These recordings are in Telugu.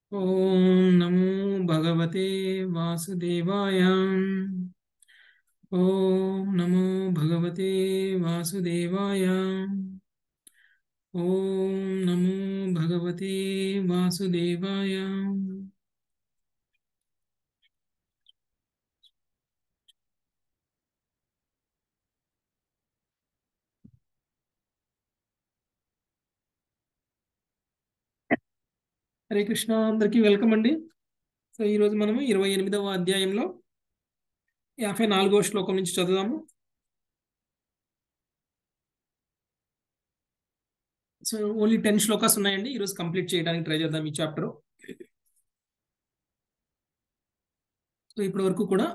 ॐ नमो भगवते वासुदेवाय ॐ नमो भगवते वासुदेवाय ॐ नमो भगवते वासुदेवाय హరే కృష్ణ అందరికీ వెల్కమ్ అండి సో ఈరోజు మనము ఇరవై ఎనిమిదవ అధ్యాయంలో యాభై నాలుగవ శ్లోకం నుంచి చదువుదాము సో ఓన్లీ టెన్ శ్లోకాస్ ఉన్నాయండి ఈరోజు కంప్లీట్ చేయడానికి ట్రై చేద్దాం ఈ చాప్టర్ సో ఇప్పటి వరకు కూడా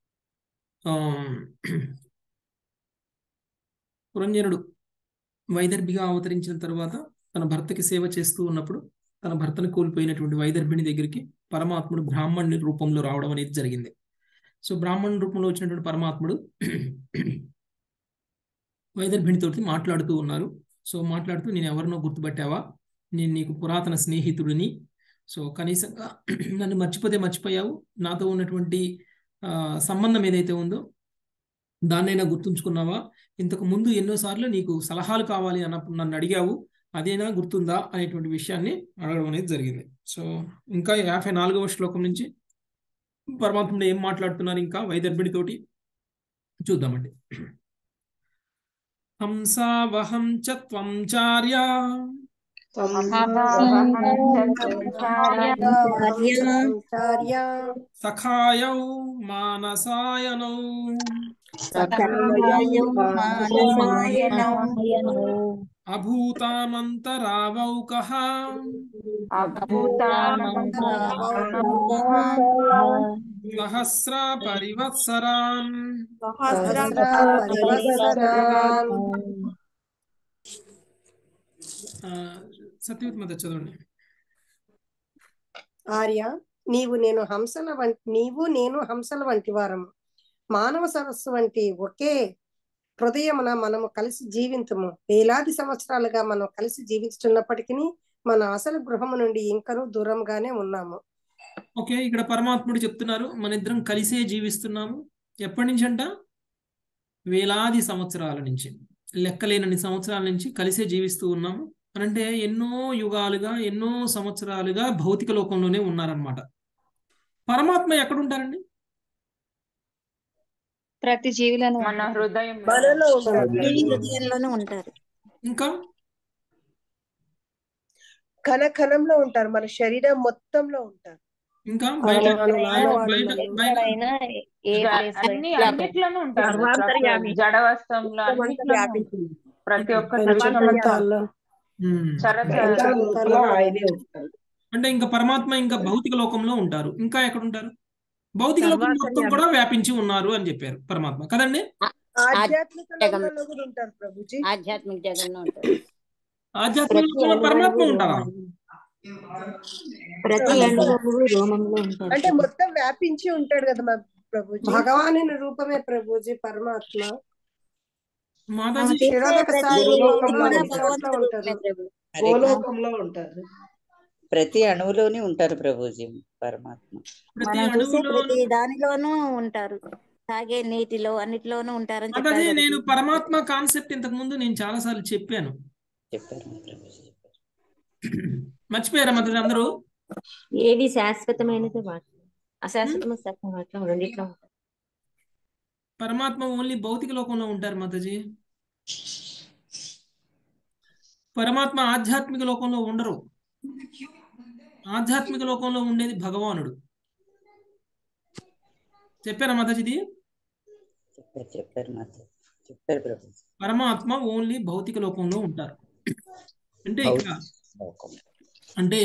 పురంజనుడు వైదర్భిగా అవతరించిన తర్వాత తన భర్తకి సేవ చేస్తూ ఉన్నప్పుడు తన భర్తను కోల్పోయినటువంటి వైదర్భిణి దగ్గరికి పరమాత్ముడు బ్రాహ్మణుని రూపంలో రావడం అనేది జరిగింది సో బ్రాహ్మణుని రూపంలో వచ్చినటువంటి పరమాత్ముడు వైదర్భిణితో మాట్లాడుతూ ఉన్నారు సో మాట్లాడుతూ నేను ఎవరినో గుర్తుపట్టావా నేను నీకు పురాతన స్నేహితుడిని సో కనీసంగా నన్ను మర్చిపోతే మర్చిపోయావు నాతో ఉన్నటువంటి సంబంధం ఏదైతే ఉందో దాన్నైనా గుర్తుంచుకున్నావా ఇంతకు ముందు ఎన్నోసార్లు నీకు సలహాలు కావాలి అన్నప్పుడు నన్ను అడిగావు అదేనా గుర్తుందా అనేటువంటి విషయాన్ని అడగడం అనేది జరిగింది సో ఇంకా యాభై నాలుగవ శ్లోకం నుంచి పరమాత్ముడు ఏం మాట్లాడుతున్నారు ఇంకా వైదర్భిడితోటి చూద్దామండి హంసావహం చ త్వం చార్య సఖాయౌ మానసాయనౌ అభూతామంతరావౌకః సహస్ర పరివత్సరాన్ సత్యవతి మత చదవండి ఆర్య నీవు నేను హంసల వంటి నీవు నేను హంసల వంటి వారము మానవ సరస్సు వంటి ఒకే హృదయమున మనము కలిసి జీవించము వేలాది సంవత్సరాలుగా మనం కలిసి జీవిస్తున్నప్పటికీ మన అసలు గృహము నుండి ఇంకనూ దూరంగానే ఉన్నాము ఓకే ఇక్కడ పరమాత్ముడు చెప్తున్నారు మన ఇద్దరం కలిసే జీవిస్తున్నాము ఎప్పటి నుంచి అంట వేలాది సంవత్సరాల నుంచి లెక్కలేనన్ని సంవత్సరాల నుంచి కలిసే జీవిస్తూ ఉన్నాము అంటే ఎన్నో యుగాలుగా ఎన్నో సంవత్సరాలుగా భౌతిక లోకంలోనే ఉన్నారనమాట పరమాత్మ ఎక్కడుంటారండి ప్రతి జీవిలోనూ మన హృదయం మనలో హృదయంలోనే ఉంటారు ఇంకా కణ కణంలో ఉంటారు మన శరీరం మొత్తంలో ఉంటారు ఇంకా బయట మానవాళి, మానవాళి, బయట మానవాళి. బయట ఎక్కడైనా ఏ ప్లేస్ లో అన్ని అయినా అన్నిట్లోనూ ఉంటారు సర్వాంతర్యామి. జడ వస్త్రంలో అన్నిట్లోనూ వ్యాపించింది ప్రతి ఒక్క పంచభూతాల్లో ఉమ్. చరచర పంచభూతాల్లో ఆయనే ఉంటాడు అంటే ఇంకా పరమాత్మ ఇంకా భౌతిక లోకంలో ఉంటారు ఇంకా ఎక్కడ ఉంటారు భౌతిక లోకం మొత్తం సర్వాంతర్యామి. కూడా వ్యాపించి ఉన్నారు అని చెప్పారు పరమాత్మ కదండి ఆధ్యాత్మిక లోకంలో కూడా ఉంటారు ప్రభుజీ ఆధ్యాత్మిక జగన్లో ఉంటారు ఆధ్యాత్మిక లోకంలో పరమాత్మ ఉంటారా ప్రతి అణువు రోమంలో ఉంటారు అంటే మొత్తం వ్యాపించి ఉంటాడు కదా మా ప్రభుజీ భగవాని రూపమే ప్రభుజీ పరమాత్మ మాతాజీ శిరోదక ప్రతి సాయి జీవి రూపంలో కూడా ఉంటారు. భగవంతుడి ఉంటారు. రూపమే ప్రభు. గోలోకంలో ఉంటారు ప్రతి అణువులోనే ఉంటారు ప్రభుజీ పరమాత్మ ప్రతి మనం చూసే అణువులో ప్రతి దానిలోనూ ఉంటారు తాగే నీటిలో అన్నిటిలోనూ ఉంటారని మాతాజీ చెప్పారు నేను కదా. పరమాత్మ కాన్సెప్ట్ ఇంతకు ముందు నేను చాలా సార్లు చెప్పాను చెప్పారు ప్రభుజీ మర్చిపోయారా మాతాజీ అందరూ ఏది శాశ్వతమైనది వాటి అశాశ్వతమైన సత్యం మాత్రం రెండిట్లో ఉంటుంది పరమాత్మ ఓన్లీ భౌతిక లోకంలో ఉంటారు మాతాజీ పరమాత్మ ఆధ్యాత్మిక లోకంలో ఉండరు ఆధ్యాత్మిక లోకంలో ఉండేది భగవానుడు చెప్పారా మాతాజీ ఇది చెప్పారు చెప్పారు మాత చెప్పారు ప్రభుజీ పరమాత్మ ఓన్లీ భౌతిక లోకంలో ఉంటారు అంటే ఇక్కడ లోకం. అంటే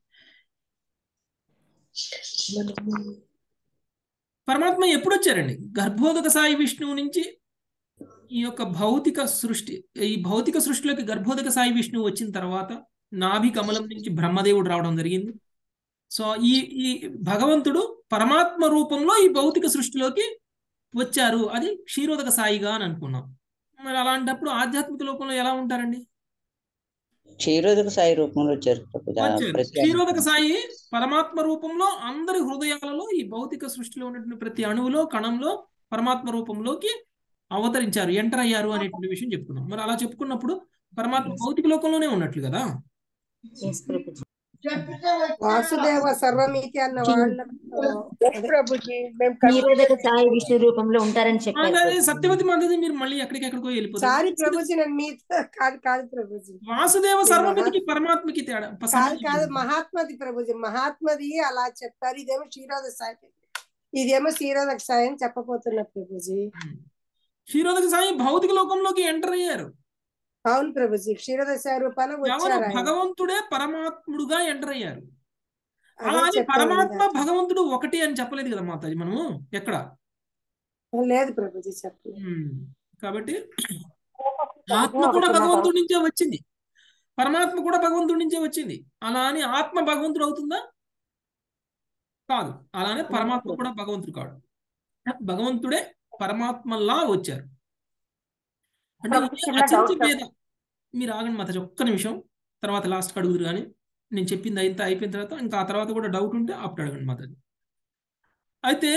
పరమాత్మ ఎప్పుడు వచ్చారండి గర్భోదక సాయి విష్ణువు నుంచి ఈ యొక్క భౌతిక సృష్టి ఈ భౌతిక సృష్టిలోకి గర్భోదక సాయి విష్ణువు వచ్చిన తర్వాత నాభి కమలం నుంచి బ్రహ్మదేవుడు రావడం జరిగింది సో ఈ ఈ భగవంతుడు పరమాత్మ రూపంలో ఈ భౌతిక సృష్టిలోకి వచ్చారు అది క్షీరోదక సాయిగా అని అనుకున్నాం మరి అలాంటప్పుడు ఆధ్యాత్మిక లోకంలో ఎలా ఉంటారండి క్షీరోదక సాయి రూపంలో వచ్చారు ప్రభు ఇలా వచ్చారు ప్రతి క్షీరోదక సాయి పరమాత్మ రూపంలో అందరి హృదయాలలో ఈ భౌతిక సృష్టిలో ఉన్నటువంటి ప్రతి అణువులో కణంలో పరమాత్మ రూపంలోకి అవతరించారు ఎంటర్ అయ్యారు అనేటువంటి విషయం చెప్పుకున్నాం మరి అలా చెప్పుకున్నప్పుడు పరమాత్మ భౌతిక లోకంలోనే ఉన్నట్లు కదా ఎస్ ప్రభుజీ వాసుదేవ సర్వమితి అన్న వాళ్ళ ప్రభుజీ మేము క్షీరోదక సాయి విష్ణు రూపంలో ఉంటారని ఆ, చెప్పారు అదే ప్రభుజీ. సత్యవతి మాతది మీరు మళ్ళీ ఎక్కడికెక్కడికో వెళ్ళిపోతారు సారీ ప్రభుజీ నేను మీతో కాదు కాదు ప్రభుజీ వాసుదేవ సర్వమితికి పరమాత్మకి తేడా కాదు సంబంధం కాదు ఏంటి? మహాత్మది ప్రభుజీ మహాత్మది అలా చెప్పారు ఇదేమో క్షీరోద సాయి ఇదేమో క్షీరోదక సాయి అని చెప్పబోతున్నా ప్రభుజీ క్షీరోదక సాయి భౌతిక లోకంలోకి ఎంటర్ అయ్యారు అవును ప్రభుజీ క్షీరోద సాయి రూపాన ఎవరు వచ్చారు ఆయన భగవంతుడే పరమాత్ముడుగా ఎంటర్ అయ్యారు అదే అలా అని చెప్పాను పరమాత్మ ఇందాక. భగవంతుడు ఒకటి అని చెప్పలేదు కదా మాతాజీ మనము ఎక్కడ లేదు ప్రభుజీ చెప్పలేదు ఉమ్. కాబట్టి ఆత్మ కూడా భగవంతుడి నుంచే వచ్చింది పరమాత్మ కూడా భగవంతుడి నుంచే వచ్చింది అలా అని ఆత్మ భగవంతుడు అవుతుందా కాదు అలానే పరమాత్మ కూడా భగవంతుడు కాడు భగవంతుడే పరమాత్మలా వచ్చారు అంటే ఒక ఈ చిన్న అచింత్య doubt. భేద మీరు ఆగండి మాతాజీ ఒక్క నిమిషం తర్వాత లాస్ట్ అడుగుదురు కానీ నేను చెప్పింది అయితే అయిపోయిన తర్వాత ఇంకా ఆ తర్వాత కూడా డౌట్ ఉంటే అప్పుడు అడగండి మాతాజీ అయితే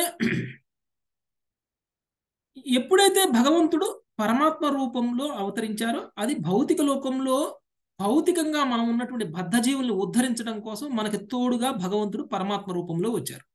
ఎప్పుడైతే భగవంతుడు పరమాత్మ రూపంలో అవతరించారో అది భౌతిక లోకంలో భౌతికంగా మనం ఉన్నటువంటి బద్ధజీవుల్ని ఉద్ధరించడం కోసం మనకి తోడుగా భగవంతుడు పరమాత్మ రూపంలో వచ్చారు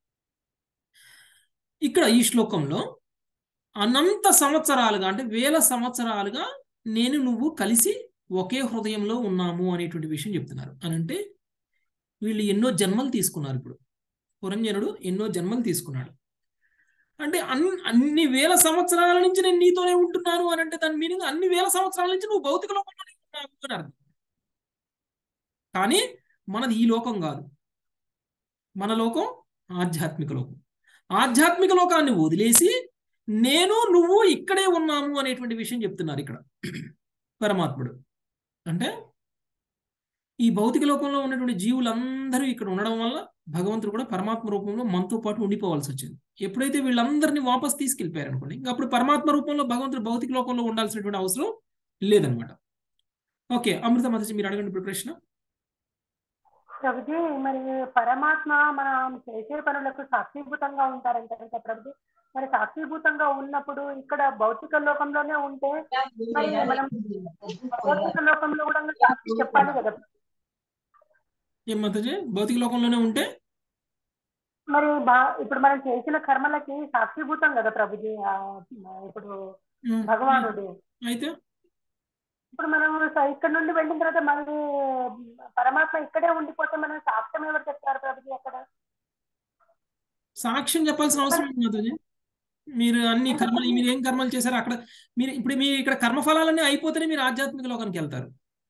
ఇక్కడ ఈ శ్లోకంలో అనంత సంవత్సరాలుగా అంటే వేల సంవత్సరాలుగా నేను నువ్వు కలిసి ఒకే హృదయంలో ఉన్నాము అనేటువంటి విషయం చెప్తున్నారు అని అంటే వీళ్ళు ఎన్నో జన్మలు తీసుకున్నారు ఇప్పుడు పురంజనుడు ఎన్నో జన్మలు తీసుకున్నాడు అంటే అన్ని అన్ని వేల సంవత్సరాల నుంచి నేను నీతోనే ఉంటున్నాను అని అంటే దాని మీనింగ్ అన్ని వేల సంవత్సరాల నుంచి నువ్వు భౌతిక లోకంలోనే ఉన్నావు అని అర్థం కానీ మనది ఈ లోకం కాదు మన లోకం ఆధ్యాత్మిక లోకం ఆధ్యాత్మిక లోకాన్ని వదిలేసి నేను నువ్వు ఇక్కడే ఉన్నాము అనేటువంటి విషయం చెప్తున్నారు ఇక్కడ పరమాత్ముడు అంటే ఈ భౌతిక లోకంలో ఉన్నటువంటి జీవులందరూ ఇక్కడ ఉండడం వల్ల భగవంతుడు కూడా పరమాత్మ రూపంలో మనతో పాటు ఉండిపోవాల్సి వచ్చింది ఎప్పుడైతే వీళ్ళందరినీ వాపస్ తీసుకెళ్ళిపోయారు అనుకోండి ఇంకా అప్పుడు పరమాత్మ రూపంలో భగవంతుడు భౌతిక లోకంలో ఉండాల్సినటువంటి అవసరం లేదనమాట ఓకే అమృత మతజీ మీరు అడగండి ఇప్పుడు ప్రశ్న ప్రభుజీ మరి పరమాత్మ మనం చేసే పనులకు సాక్షిభూతంగా ఉంటారంటారు కదా ప్రభుజీ మరి సాక్షిభూతంగా ఉన్నప్పుడు ఇక్కడ భౌతిక లోకంలోనే ఉంటే మరి మనం భౌతిక లోకంలో కూడా సాక్షి చెప్పాలి కదా ఏం మతజీ భౌతిక లోకంలోనే ఉంటే మరి బా ఇప్పుడు మనం చేసిన కర్మలకి సాక్షిభూతం కదా ప్రభుజీ ఆ, ఇప్పుడు ఉమ్, భగవానుడు అయితే ఇప్పుడు మనం స- ఇక్కడ నుండి వెళ్ళిన తర్వాత మరి పరమాత్మ ఇక్కడే ఉండిపోతే మనం సాక్ష్యం ఎవరు చెప్తారు ప్రభుజీ అక్కడ సాక్ష్యం చెప్పాల్సిన అవసరం లేదు మాతాజీ మీరు అన్ని కర్మలు మీరు ఏం కర్మలు చేశారు అక్కడ మీరు ఇప్పుడు మీ ఇక్కడ కర్మఫలాలన్నీ అయిపోతేనే మీరు ఆధ్యాత్మిక లోకానికి వెళ్తారు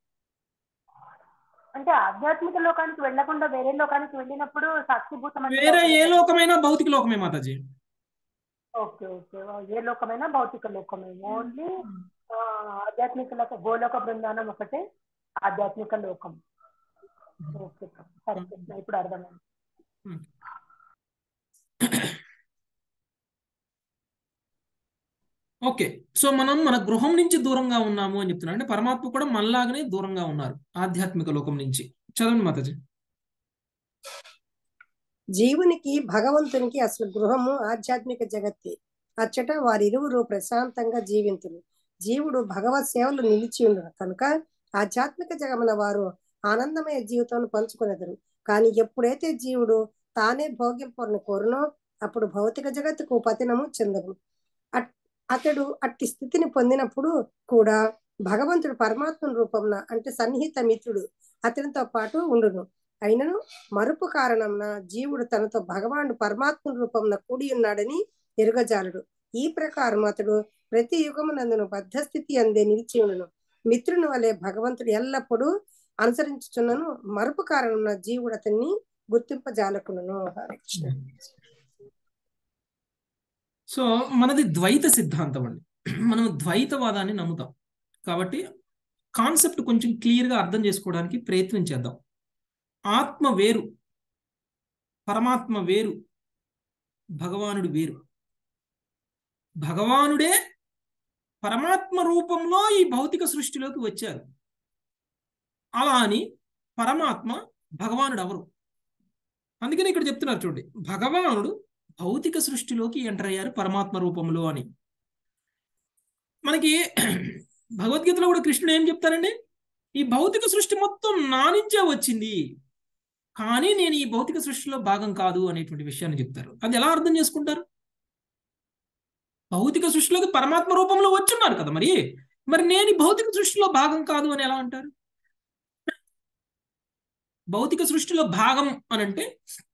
అంటే ఆధ్యాత్మిక లోకానికి వెళ్లకుండా వేరే లోకానికి వెళ్ళినప్పుడు సాక్షిభూతం అంటే వేరే ఏ అవుతుంది. లోకమైనా భౌతిక లోకమే మాతాజీ ఓకే ఓకే ఏ లోకమైనా భౌతిక లోకమే ఓన్లీ ఆధ్యాత్మిక లోక గోలోక బృందానం ఒకటే ఆధ్యాత్మిక లోకం ఓకే సరే కృష్ణ, ఇప్పుడు అర్థమైంది ఓకే సో మనం మన గృహం నుంచి దూరంగా ఉన్నాము అని చెప్తున్నాం అంటే పరమాత్మ కూడా మనలాగానే దూరంగా ఉన్నారు ఆధ్యాత్మిక లోకం నుంచి చదవండి మాతాజీ జీవునికి భగవంతునికి అసలు గృహము ఆధ్యాత్మిక జగత్తే అచ్చట వారిరువురు ప్రశాంతంగా జీవింతులు జీవుడు భగవత్ సేవలు నిలిచి ఉండును కనుక ఆధ్యాత్మిక జగమున వారు ఆనందమయ జీవితం పంచుకునేదరు కానీ ఎప్పుడైతే జీవుడు తానే భోగ్యంపరను కోరునో అప్పుడు భౌతిక జగత్తుకు పతనము చెందను అట్- అతడు అట్టి స్థితిని పొందినప్పుడు కూడా భగవంతుడు పరమాత్మ రూపంన అంటే సన్నిహిత మిత్రుడు అతనితో పాటు ఉండును అయినను మరుపు కారణంన జీవుడు తనతో భగవానుడు పరమాత్మ రూపంన కూడి ఉన్నాడని ఎరుగజాలడు ఈ ప్రకారం అతడు ప్రతి యుగమునందును బద్ధస్థితి అందే నిలిచి ఉండును మిత్రుని వలె భగవంతుడు ఎల్లప్పుడూ అనుసరించుచున్నను మరుపు కారణంన జీవుడు అతన్ని గుర్తింపజాలకును హరే కృష్ణ సో మనది ద్వైత సిద్ధాంతం అండి మనం ద్వైతవాదాన్ని నమ్ముతాం కాబట్టి కాన్సెప్ట్ కొంచెం క్లియర్గా అర్థం చేసుకోవడానికి ప్రయత్నం చేద్దాం ఆత్మ వేరు పరమాత్మ వేరు భగవానుడు వేరు భగవానుడే పరమాత్మ రూపంలో ఈ భౌతిక సృష్టిలోకి వచ్చారు అలా అని పరమాత్మ భగవానుడు ఎవరు అందుకని ఇక్కడ చెప్తున్నారు చూడండి భగవానుడు భౌతిక సృష్టిలోకి ఎంటర్ అయ్యారు పరమాత్మ రూపంలో అని మనకి భగవద్గీతలో కూడా కృష్ణుడు ఏం చెప్తారండి ఈ భౌతిక సృష్టి మొత్తం నా నుంచే వచ్చింది కానీ నేను ఈ భౌతిక సృష్టిలో భాగం కాదు అనేటువంటి విషయాన్ని చెప్తారు అది ఎలా అర్థం చేసుకుంటారు భౌతిక సృష్టిలోకి పరమాత్మ రూపంలో వచ్చున్నారు కదా మరి మరి నేను ఈ భౌతిక సృష్టిలో భాగం కాదు అని ఎలా అంటారు భౌతిక సృష్టిలో భాగం అని అంటే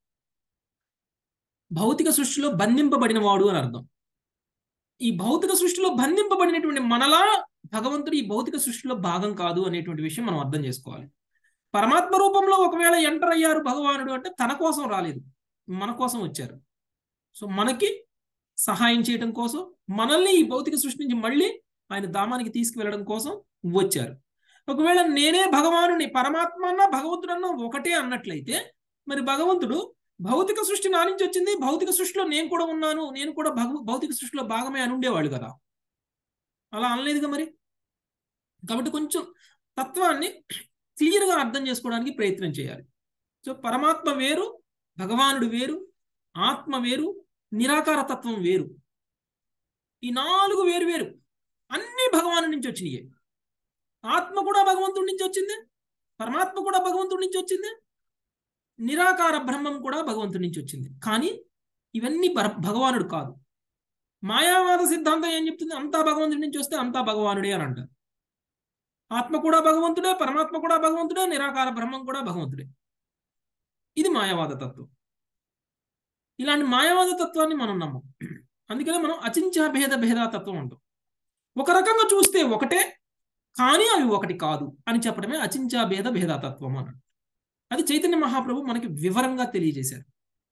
భౌతిక సృష్టిలో బంధింపబడిన వాడు అని అర్థం ఈ భౌతిక సృష్టిలో బంధింపబడినటువంటి మనలా భగవంతుడు ఈ భౌతిక సృష్టిలో భాగం కాదు అనేటువంటి విషయం మనం అర్థం చేసుకోవాలి పరమాత్మ రూపంలో ఒకవేళ ఎంటర్ అయ్యారు భగవానుడు అంటే తన కోసం రాలేదు మన కోసం వచ్చారు సో మనకి సహాయం చేయడం కోసం మనల్ని ఈ భౌతిక సృష్టి నుంచి మళ్ళీ ఆయన ధామానికి తీసుకువెళ్ళడం కోసం వచ్చారు ఒకవేళ నేనే భగవానుని పరమాత్మ అన్న భగవంతుడన్న ఒకటే అన్నట్లయితే మరి భగవంతుడు భౌతిక సృష్టి నా నుంచి వచ్చింది భౌతిక సృష్టిలో నేను కూడా ఉన్నాను నేను కూడా భగ భౌతిక సృష్టిలో భాగమే అని ఉండేవాళ్ళు కదా అలా అనలేదుగా మరి కాబట్టి కొంచెం తత్వాన్ని క్లియర్గా అర్థం చేసుకోవడానికి ప్రయత్నం చేయాలి సో పరమాత్మ వేరు భగవానుడు వేరు ఆత్మ వేరు నిరాకార తత్వం వేరు ఈ నాలుగు వేరు వేరు అన్ని భగవాను నుంచి వచ్చినాయి ఆత్మ కూడా భగవంతుడి నుంచి వచ్చింది పరమాత్మ కూడా భగవంతుడి నుంచి వచ్చింది నిరాకార బ్రహ్మం కూడా భగవంతుడి నుంచి వచ్చింది కానీ ఇవన్నీ భగవానుడు కాదు మాయావాద సిద్ధాంతం ఏం చెప్తుంది అంతా భగవంతుడి నుంచి వస్తే అంతా భగవానుడే అని అంటారు ఆత్మ కూడా భగవంతుడే పరమాత్మ కూడా భగవంతుడే నిరాకార బ్రహ్మం కూడా భగవంతుడే ఇది మాయావాద తత్వం ఇలాంటి మాయావాద తత్వాన్ని మనం నమ్మం అందుకనే మనం అచించ భేద భేద తత్వం అంటాం ఒక రకంగా చూస్తే ఒకటే కానీ అవి ఒకటి కాదు అని చెప్పడమే అచించా భేద భేదాతత్వం అన్నాడు అది చైతన్య మహాప్రభు మనకి వివరంగా తెలియజేశారు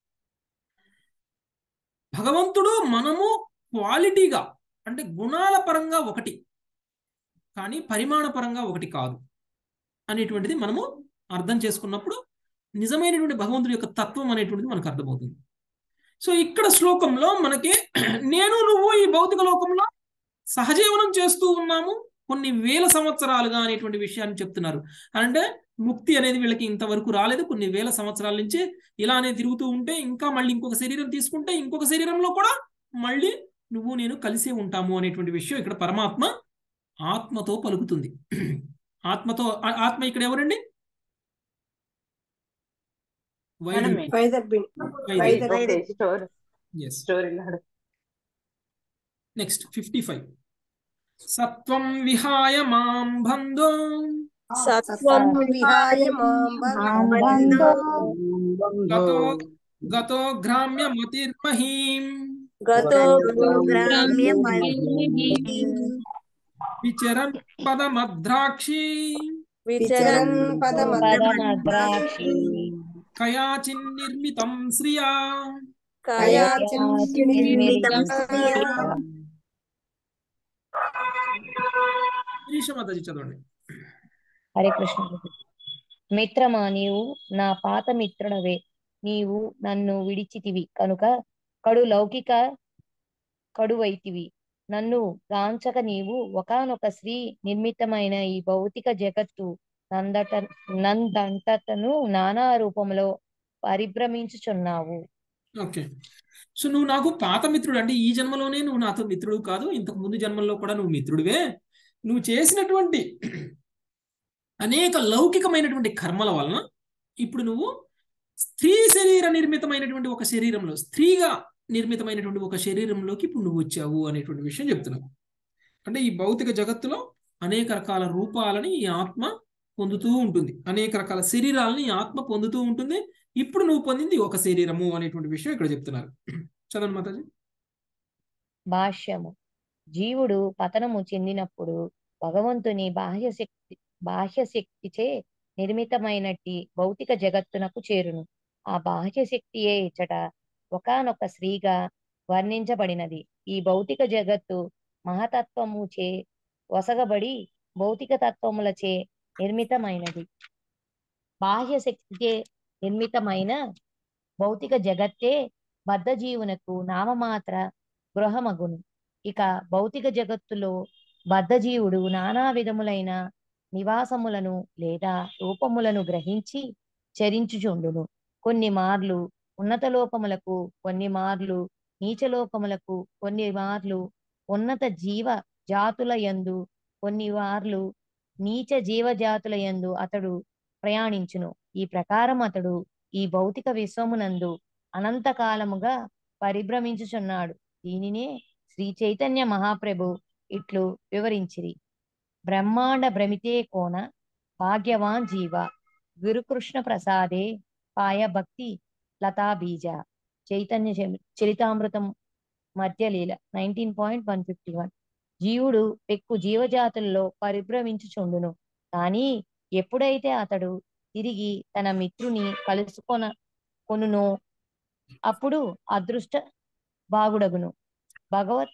భగవంతుడు మనము క్వాలిటీగా అంటే గుణాల పరంగా ఒకటి కానీ పరిమాణ పరంగా ఒకటి కాదు అనేటువంటిది మనము అర్థం చేసుకున్నప్పుడు నిజమైనటువంటి భగవంతుడి యొక్క తత్వం అనేటువంటిది మనకు అర్థమవుతుంది సో ఇక్కడ శ్లోకంలో మనకి నేను నువ్వు ఈ భౌతిక లోకంలో సహజీవనం చేస్తూ ఉన్నాము కొన్ని వేల సంవత్సరాలుగా అనేటువంటి విషయాన్ని చెప్తున్నారు అంటే ముక్తి అనేది వీళ్ళకి ఇంతవరకు రాలేదు కొన్ని వేల సంవత్సరాల నుంచి ఇలానే తిరుగుతూ ఉంటే ఇంకా మళ్ళీ ఇంకొక శరీరం తీసుకుంటే ఇంకొక శరీరంలో కూడా మళ్ళీ నువ్వు నేను కలిసే ఉంటాము అనేటువంటి విషయం ఇక్కడ పరమాత్మ ఆత్మతో పలుకుతుంది ఆత్మతో ఆత్మ ఇక్కడ ఎవరండి నెక్స్ట్ ఫిఫ్టీ ఫైవ్ సత్వం విహాయ మాం బంధో సత్వం విహాయ బంధో గతో గతో గ్రామ్య మతిర్మహీం గతో గ్రామ్య విచరన్ పదమద్రాక్షి విచరన్ పదమద్రాక్షి కయాచిన్ నిర్మితం శ్రియా కయాచిన్ నిర్మితం మాతాజీ చదవండి హరే కృష్ణ మిత్రమా నీవు నా పాత మిత్రుడవే నీవు నన్ను విడిచితివి కనుక కడు లౌకిక కడువైతివి నన్ను గాంచక నీవు ఒకనొక స్త్రీ నిర్మితమైన ఈ భౌతిక జగత్తు నందట నందంతటను నానా రూపంలో పరిభ్రమించుచున్నావు ఓకే సో నువ్వు నాకు పాత మిత్రుడు అంటే ఈ జన్మలోనే నువ్వు నాతో మిత్రుడు కాదు ఇంతకు ముందు జన్మల్లో కూడా నువ్వు మిత్రుడివే నువ్వు చేసినటువంటి అనేక లౌకికమైనటువంటి కర్మల వలన ఇప్పుడు నువ్వు స్త్రీ శరీర నిర్మితమైనటువంటి ఒక శరీరంలో స్త్రీగా నిర్మితమైనటువంటి ఒక శరీరంలోకి ఇప్పుడు నువ్వు వచ్చావు అనేటువంటి విషయం చెప్తున్నావు అంటే ఈ భౌతిక జగత్తులో అనేక రకాల రూపాలని ఈ ఆత్మ పొందుతూ ఉంటుంది అనేక రకాల శరీరాలని ఈ ఆత్మ పొందుతూ ఉంటుంది ఇప్పుడు నువ్వు పొందింది ఒక శరీరము అనేటువంటి విషయం ఇక్కడ చెప్తున్నారు చదవండి మాతాజీ భాష్యము జీవుడు పతనము చెందినప్పుడు భగవంతుని బాహ్య శక్తి బాహ్య శక్తిచే నిర్మితమైనట్టి భౌతిక జగత్తునకు చేరును ఆ బాహ్య శక్తియే ఇచ్చట ఒకనొక స్త్రీగా వర్ణించబడినది ఈ భౌతిక జగత్తు మహతత్వము చే వసగబడి భౌతిక తత్వములచే నిర్మితమైనది బాహ్య శక్తిచే నిర్మితమైన భౌతిక జగత్తే బద్ధజీవునకు నామమాత్ర గృహమగును ఇక భౌతిక జగత్తులో బద్ధజీవుడు నానా విధములైన నివాసములను లేదా రూపములను గ్రహించి చరించుచుండును కొన్ని మార్లు ఉన్నత లోకములకు కొన్ని మార్లు నీచలోకములకు కొన్ని మార్లు ఉన్నత జీవ జాతుల యందు కొన్ని మార్లు నీచ జీవజాతుల యందు అతడు ప్రయాణించును ఈ ప్రకారం అతడు ఈ భౌతిక విశ్వమునందు అనంతకాలముగా పరిభ్రమించుచున్నాడు దీనినే శ్రీ చైతన్య మహాప్రభు ఇట్లు వివరించిరి బ్రహ్మాండ భ్రమితే కోన భాగ్యవాన్ జీవ గురుకృష్ణ ప్రసాదే పాయ భక్తి లతా బీజ చైతన్య చరి- Charitamritam Madhyalila nineteen point one fifty one జీవుడు పెక్కు జీవజాతుల్లో పరిభ్రమించుచుండును కానీ ఎప్పుడైతే అతడు తిరిగి తన మిత్రుని కలుసుకొన కొనునో అప్పుడు అదృష్ట బాగుడగును భగవత్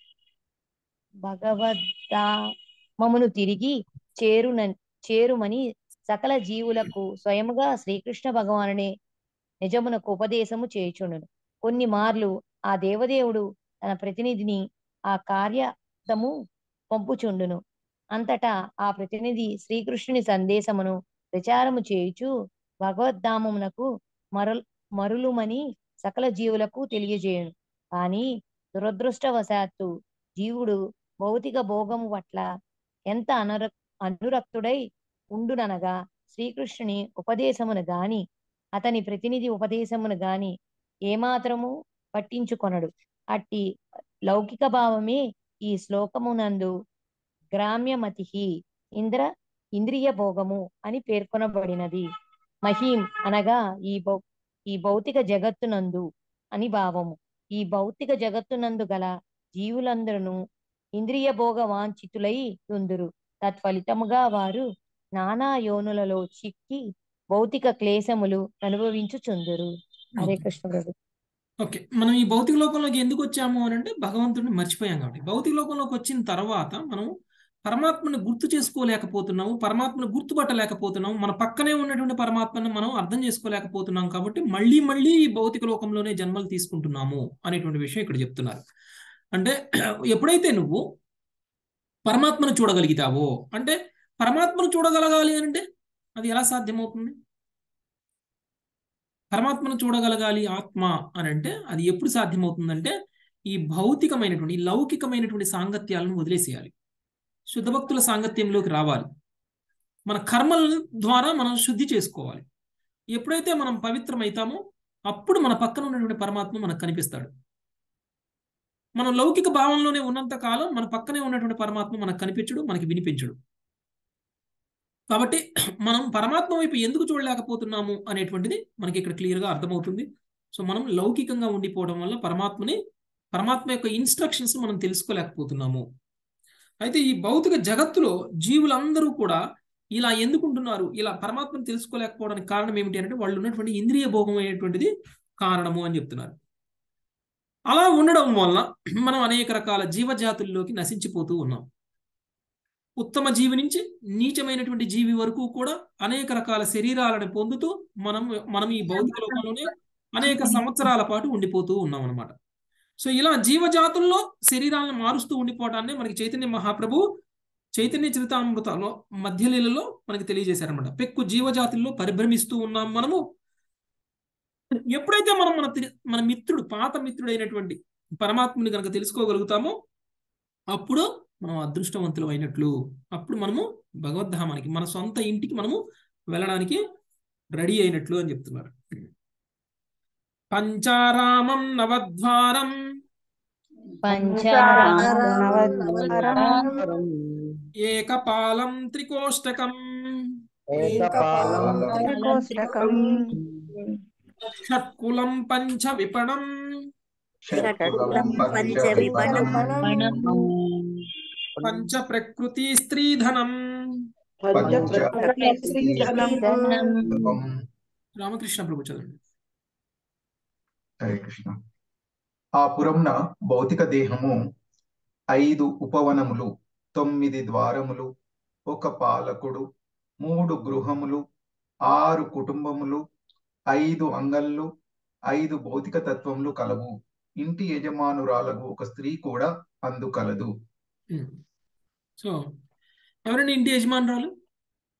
భగవద్ధామమును తిరిగి చేరున చేరుమని సకల జీవులకు స్వయముగా శ్రీకృష్ణ భగవానునే నిజమునకు ఉపదేశము చేయుచుండును కొన్ని మార్లు ఆ దేవదేవుడు తన ప్రతినిధిని ఆ కార్యము పంపుచుండును అంతటా ఆ ప్రతినిధి శ్రీకృష్ణుని సందేశమును ప్రచారము చేయుచు భగవద్ధామమునకు మరల్ మరులుమని సకల జీవులకు తెలియజేయును కానీ దురదృష్టవశాత్తు జీవుడు భౌతిక భోగము పట్ల ఎంత అనుర అనురక్తుడై ఉండుననగా శ్రీకృష్ణుని ఉపదేశమును గాని అతని ప్రతినిధి ఉపదేశమును గాని ఏమాత్రము పట్టించుకొనడు అట్టి లౌకిక భావమే ఈ శ్లోకమునందు గ్రామ్యమతి ఇంద్ర ఇంద్రియ భోగము అని పేర్కొనబడినది మహీం అనగా ఈ భౌ ఈ భౌతిక జగత్తునందు అని భావము ఈ భౌతిక జగత్తునందు గల జీవులందరూ ఇంద్రియ భోగ వాంఛితులై ఉందురు తత్ఫలితముగా వారు నానా యోనులలో చిక్కి భౌతిక క్లేశములు అనుభవించుచుందురు హరే కృష్ణ ప్రభు ఓకే మనం ఈ భౌతిక లోకంలోకి ఎందుకు వచ్చాము అని అంటే భగవంతుడిని మర్చిపోయాం కాబట్టి భౌతిక లోకంలోకి వచ్చిన తర్వాత మనం పరమాత్మని గుర్తు చేసుకోలేకపోతున్నాము పరమాత్మను గుర్తుపట్టలేకపోతున్నాము మన పక్కనే ఉన్నటువంటి పరమాత్మను మనం అర్థం చేసుకోలేకపోతున్నాం కాబట్టి మళ్ళీ మళ్ళీ ఈ భౌతిక లోకంలోనే జన్మలు తీసుకుంటున్నాము అనేటువంటి విషయం ఇక్కడ చెప్తున్నారు అంటే ఎప్పుడైతే నువ్వు పరమాత్మను చూడగలిగితావో అంటే పరమాత్మను చూడగలగాలి అంటే అది ఎలా సాధ్యమవుతుంది పరమాత్మను చూడగలగాలి ఆత్మ అని అంటే అది ఎప్పుడు సాధ్యమవుతుందంటే ఈ భౌతికమైనటువంటి ఈ లౌకికమైనటువంటి సాంగత్యాలను వదిలేసేయాలి శుద్ధ భక్తుల సాంగత్యంలోకి రావాలి మన కర్మల ద్వారా మనం శుద్ధి చేసుకోవాలి ఎప్పుడైతే మనం పవిత్రమవుతామో అప్పుడు మన పక్కన ఉన్నటువంటి పరమాత్మ మనకు కనిపిస్తాడు మనం లౌకిక భావంలోనే ఉన్నంత కాలం మన పక్కనే ఉన్నటువంటి పరమాత్మ మనకు కనిపించడు మనకి వినిపించడు కాబట్టి మనం పరమాత్మ వైపు ఎందుకు చూడలేకపోతున్నాము అనేటువంటిది మనకి ఇక్కడ క్లియర్గా అర్థమవుతుంది సో మనం లౌకికంగా ఉండిపోవడం వల్ల పరమాత్మని పరమాత్మ యొక్క ఇన్స్ట్రక్షన్స్ మనం తెలుసుకోలేకపోతున్నాము అయితే ఈ భౌతిక జగత్తులో జీవులందరూ కూడా ఇలా ఎందుకుంటున్నారు ఇలా పరమాత్మను తెలుసుకోలేకపోవడానికి కారణం ఏమిటి అంటే వాళ్ళు ఉన్నటువంటి ఇంద్రియ భోగం అనేటువంటిది కారణము అని చెప్తున్నారు అలా ఉండడం వల్ల మనం అనేక రకాల జీవజాతుల్లోకి నశించిపోతూ ఉన్నాం ఉత్తమ జీవి నుంచి నీచమైనటువంటి జీవి వరకు కూడా అనేక రకాల శరీరాలను పొందుతూ మనం మనం ఈ భౌతిక లోకంలోనే అనేక సంవత్సరాల పాటు ఉండిపోతూ ఉన్నాం అనమాట సో ఇలా జీవజాతుల్లో శరీరాలను మారుస్తూ ఉండిపోవడాన్ని మనకి చైతన్య మహాప్రభు చైతన్య చరితామృతలో మధ్యలీలలో మనకి తెలియజేశారనమాట పెక్కు జీవజాతుల్లో పరిభ్రమిస్తూ ఉన్నాం మనము ఎప్పుడైతే మనం మన మన మిత్రుడు పాత మిత్రుడైనటువంటి పరమాత్ముని కనుక తెలుసుకోగలుగుతామో అప్పుడు మనం అదృష్టవంతులు అయినట్లు అప్పుడు మనము భగవద్ధామానికి మన సొంత ఇంటికి మనము వెళ్ళడానికి రెడీ అయినట్లు అని చెప్తున్నారు పంచారామం నవద్వారం ఏకపాలం త్రికోష్టకం షట్కులం పంచ విపణం పంచ ప్రకృతి స్త్రీధనం రామకృష్ణ ప్రభు చదవండి హరే కృష్ణ ఆ పురంన భౌతిక దేహము ఐదు ఉపవనములు తొమ్మిది ద్వారములు ఒక పాలకుడు మూడు గృహములు ఆరు కుటుంబములు ఐదు అంగళ్ళు ఐదు భౌతిక తత్వములు కలవు ఇంటి యజమానురాలకు ఒక స్త్రీ కూడా అందు కలదు సో ఎవరండి ఇంటి యజమానురాలు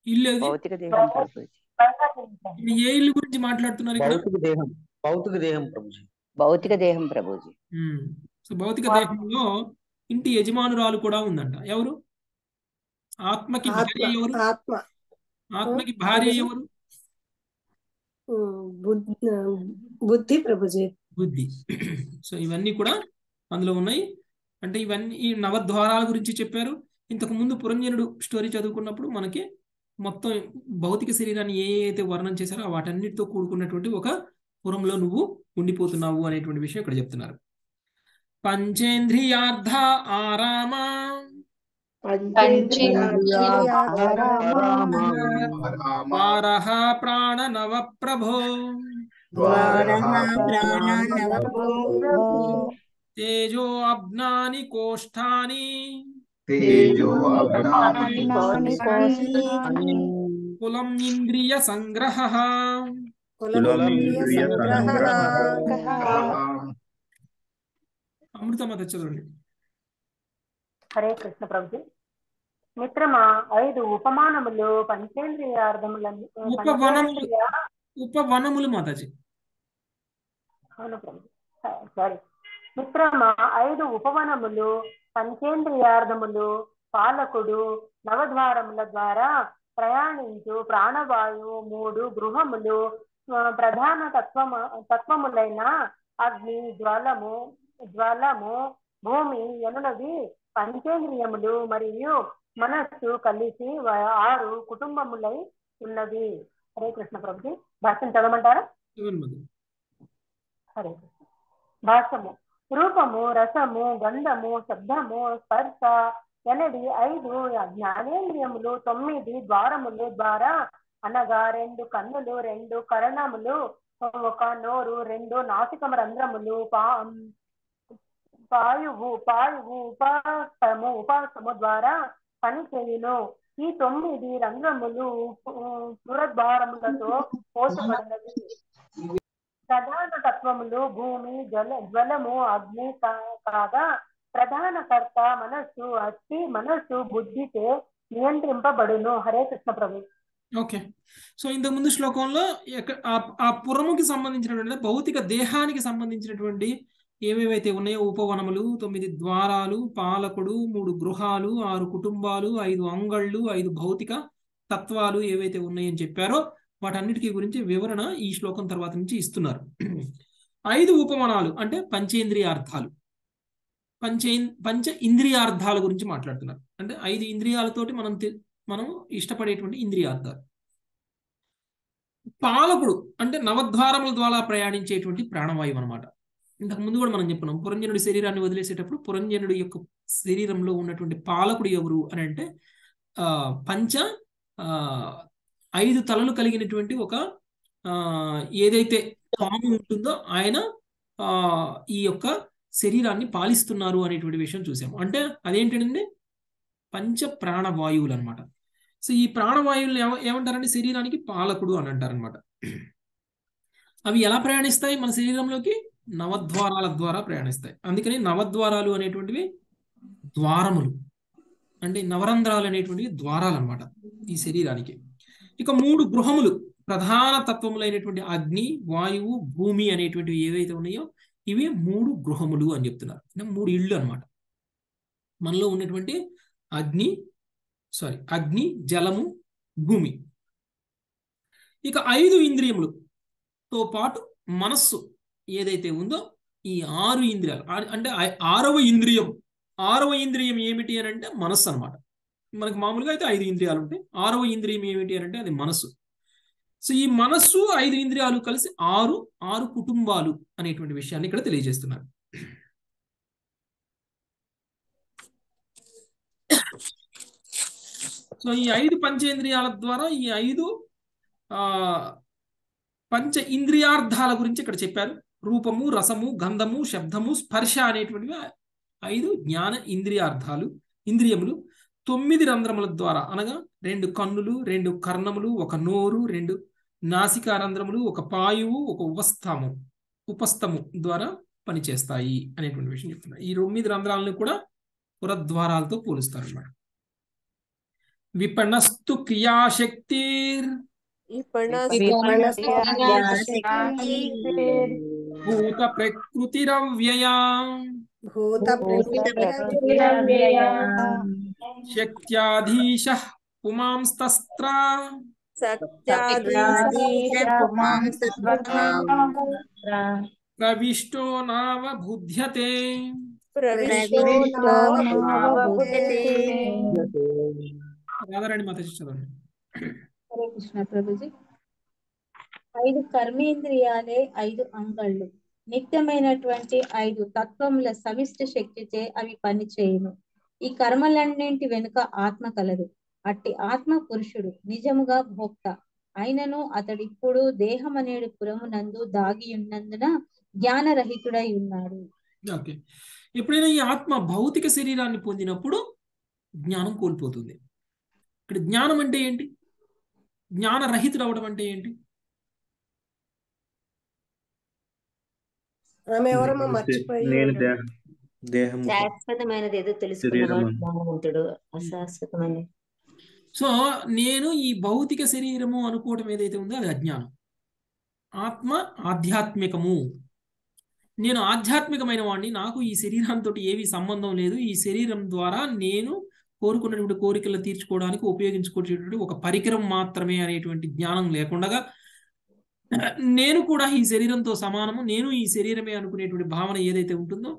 ఇల్లు ఏది భౌతిక దేహం ప్రభుజీ ఇప్పుడు ఏ ఇల్లు గురించి మాట్లాడుతున్నారు ఇక్కడ భౌతిక దేహం భౌతిక దేహం ప్రభుజీ భౌతిక దేహం ప్రభుజీ ఉమ్. సో భౌతిక దేహంలో ఇంటి యజమానురాలు కూడా ఉందంట ఎవరు ఆత్మకి భార్య ఆత్మ ఎవరు ఆత్మ ఆత్మకి భార్య ప్రభుజీ ఎవరు ఉమ్, బుద్ధి బుద్ధి ప్రభుజీ బుద్ధి సో ఇవన్నీ కూడా అందులో ఉన్నాయి అంటే ఇవన్నీ ఈ నవద్వారాల గురించి చెప్పారు ఇంతకు ముందు పురంజనుడు స్టోరీ చదువుకున్నప్పుడు మనకి మొత్తం భౌతిక శరీరాన్ని ఏ ఏ అయితే వర్ణన చేశారో వాటన్నిటితో కూడుకున్నటువంటి ఒక పురంలో నువ్వు ఉండిపోతున్నావు అనేటువంటి విషయం ఇక్కడ చెప్తున్నారు పంచేంద్రియార్థ ఆరామ వారహ ప్రాణ నవ ప్రభో తేజో అబ్నాని కోష్ఠాని తేజో అబ్నాని కులం ఇంద్రియ సంగ్రహ కులమింద్రియ సంగ్రహ అమృతమత చదవండి హరే కృష్ణ ప్రభుజీ మిత్రమా ఐదు ఉపమానములు పంచేంద్రియార్థములను ఉపవనములు పంచేంద్రియ ఉపవనములు మాతాజీ అవును ప్రభు సారీ మిత్రమా ఐదు ఉపవనములు పంచేంద్రియార్థములు పాలకుడు నవద్వారముల ద్వారా ప్రయాణించు ప్రాణవాయువు మూడు గృహములు ఆ, ప్రధాన తత్వము తత్వములైన అగ్ని జ్వలము జ్వలము భూమి ఎనునవి పంచేంద్రియములు మరియు మనస్సు కలిసి వ- ఆరు కుటుంబములై ఉన్నవి హరే కృష్ణ ప్రభుజీ భాష్యం చదవమంటారా చదవండి మాతాజీ. హరే కృష్ణ భాషము రూపము రసము గంధము శబ్దము స్పర్శ ఎనడి ఐదు జ్ఞానేంద్రియములు తొమ్మిది ద్వారములు ద్వారా అనగా రెండు కన్నులు రెండు కరణములు ఒక నోరు రెండు నాసికమ రంధ్రములు పా పాయువు పాయువు ఉపాసము ఉపాసము ద్వారా పనిచేయును ఈ తొమ్మిది రంధ్రములు పురద్వారములతో పోషబడినవి ప్రధాన తత్వములు భూమి జల జ్వలము అగ్ని కా- కాగా ప్రధాన కర్త మనస్సు అస్థి మనస్సు బుద్ధిచే నియంత్రింపబడును హరే కృష్ణ ప్రభు ఓకే సో ఇంతకు ముందు శ్లోకంలో ఎక్క- ఆ- ఆ పురముకి సంబంధించినటువంటి భౌతిక దేహానికి సంబంధించినటువంటి ఏవేవైతే ఉన్నాయో ఉపవనములు తొమ్మిది ద్వారాలు పాలకుడు మూడు గృహాలు ఆరు కుటుంబాలు ఐదు అంగళ్ళు ఐదు భౌతిక తత్వాలు ఏవైతే ఉన్నాయని చెప్పారో వాటన్నిటికీ గురించి వివరణ ఈ శ్లోకం తర్వాత నుంచి ఇస్తున్నారు ఐదు ఉపవనాలు అంటే పంచేంద్రియార్థాలు పంచే పంచ ఇంద్రియార్థాల గురించి మాట్లాడుతున్నారు అంటే ఐదు ఇంద్రియాలతోటి మనం తె- మనం ఇష్టపడేటువంటి ఇంద్రియార్థాలు పాలకుడు అంటే నవద్వారముల ద్వారా ప్రయాణించేటువంటి ప్రాణవాయువు అనమాట ఇంతకు ముందు కూడా మనం చెప్పినాం పురంజనుడి శరీరాన్ని వదిలేసేటప్పుడు పురంజనుడి యొక్క శరీరంలో ఉన్నటువంటి పాలకుడు ఎవరు అని అంటే ఆ పంచ ఆ ఐదు తలలు కలిగినటువంటి ఒక ఆ ఏదైతే పాము ఉంటుందో ఆయన ఆ ఈ యొక్క శరీరాన్ని పాలిస్తున్నారు అనేటువంటి విషయం చూసాము అంటే అదేంటండి పంచ ప్రాణవాయువులు అనమాట సో ఈ ప్రాణవాయువులు ఏమ ఏమంటారంటే శరీరానికి పాలకుడు అని అంటారనమాట అవి ఎలా ప్రయాణిస్తాయి మన శరీరంలోకి నవద్వారాల ద్వారా ప్రయాణిస్తాయి అందుకని నవద్వారాలు అనేటువంటివి ద్వారములు అంటే నవరంధ్రాలు అనేటువంటివి ద్వారాలు అనమాట ఈ శరీరానికి ఇక మూడు గృహములు ప్రధాన తత్వములైనటువంటి అగ్ని వాయువు భూమి అనేటువంటివి ఏవైతే ఉన్నాయో ఇవి మూడు గృహములు అని చెప్తున్నారు అంటే మూడు ఇళ్ళు అన్నమాట మనలో ఉన్నటువంటి అగ్ని సారీ అగ్ని జలము భూమి ఇక ఐదు ఇంద్రియములతో పాటు మనస్సు ఏదైతే ఉందో ఈ ఆరు ఇంద్రియాలు ఆ- అంటే ఆ- ఆరవ ఇంద్రియం ఆరవ ఇంద్రియం ఏమిటి అని అంటే మనస్సు అనమాట మనకు మామూలుగా అయితే ఐదు ఇంద్రియాలు ఉంటాయి ఆరవ ఇంద్రియం ఏమిటి అని అంటే అది మనస్సు సో ఈ మనస్సు ఐదు ఇంద్రియాలు కలిసి ఆరు ఆరు కుటుంబాలు అనేటువంటి విషయాన్ని ఇక్కడ తెలియజేస్తున్నారు సో ఈ ఐదు పంచేంద్రియాల ద్వారా ఈ ఐదు ఆ పంచ ఇంద్రియార్థాల గురించి ఇక్కడ చెప్పారు రూపము రసము గంధము శబ్దము స్పర్శ అనేటువంటివి ఐదు జ్ఞాన ఇంద్రియార్థాలు ఇంద్రియములు తొమ్మిది రంధ్రముల ద్వారా అనగా రెండు కన్నులు రెండు కర్ణములు ఒక నోరు రెండు నాసికా రంధ్రములు ఒక పాయువు ఒక ఉపస్థము ఉపస్థము ద్వారా పనిచేస్తాయి అనేటువంటి విషయం చెప్తున్నారు ఈ తొమ్మిది రంధ్రాలను కూడా పురద్వారాలతో పోలుస్తారు అన్నమాట విపణస్తు క్రియాశక్తిర్ భూత ప్రకృతిరవ్యయా భూత శక్త్యాధీశ పుమాంస్తస్త్ర ప్రవిష్టో నావ బుధ్యతే రాధారాణి మాత చదవండి హరే కృష్ణ ప్రభుజీ ఐదు కర్మేంద్రియాలే ఐదు అంగళ్ళు నిత్యమైనటువంటి ఐదు తత్వముల సమిష్టి శక్తిచే అవి పనిచేయును ఈ కర్మలన్నింటి వెనుక ఆత్మ కలదు అట్టి ఆత్మ పురుషుడు నిజముగా భోక్త అయినను అతడిప్పుడు దేహమనేడు పురమునందు దాగి ఉన్నందున జ్ఞానరహితుడై ఉన్నాడు ఓకే ఎప్పుడైనా ఈ ఆత్మ భౌతిక శరీరాన్ని పొందినప్పుడు జ్ఞానం కోల్పోతుంది ఇక్కడ జ్ఞానం అంటే ఏంటి జ్ఞానరహితుడు అవడం అంటే ఏంటి ఆమె ఎవరమ్మా మర్చిపోయి నేను దేహ- దేహము శాశ్వతమైనది ఏదో శరీరం తెలుసుకున్నవాడు అని. జ్ఞానవంతుడు అశాశ్వతమైనది సో నేను ఈ భౌతిక శరీరము అనుకోవటం ఏదైతే ఉందో అది అజ్ఞానం ఆత్మ ఆధ్యాత్మికము నేను ఆధ్యాత్మికమైన వాడిని నాకు ఈ శరీరంతో ఏవి సంబంధం లేదు ఈ శరీరం ద్వారా నేను కోరుకున్నటువంటి కోరికలు తీర్చుకోవడానికి ఉపయోగించుకునేటువంటి ఒక పరికరం మాత్రమే అనేటువంటి జ్ఞానం లేకుండా నేను కూడా ఈ శరీరంతో సమానము నేను ఈ శరీరమే అనుకునేటువంటి భావన ఏదైతే ఉంటుందో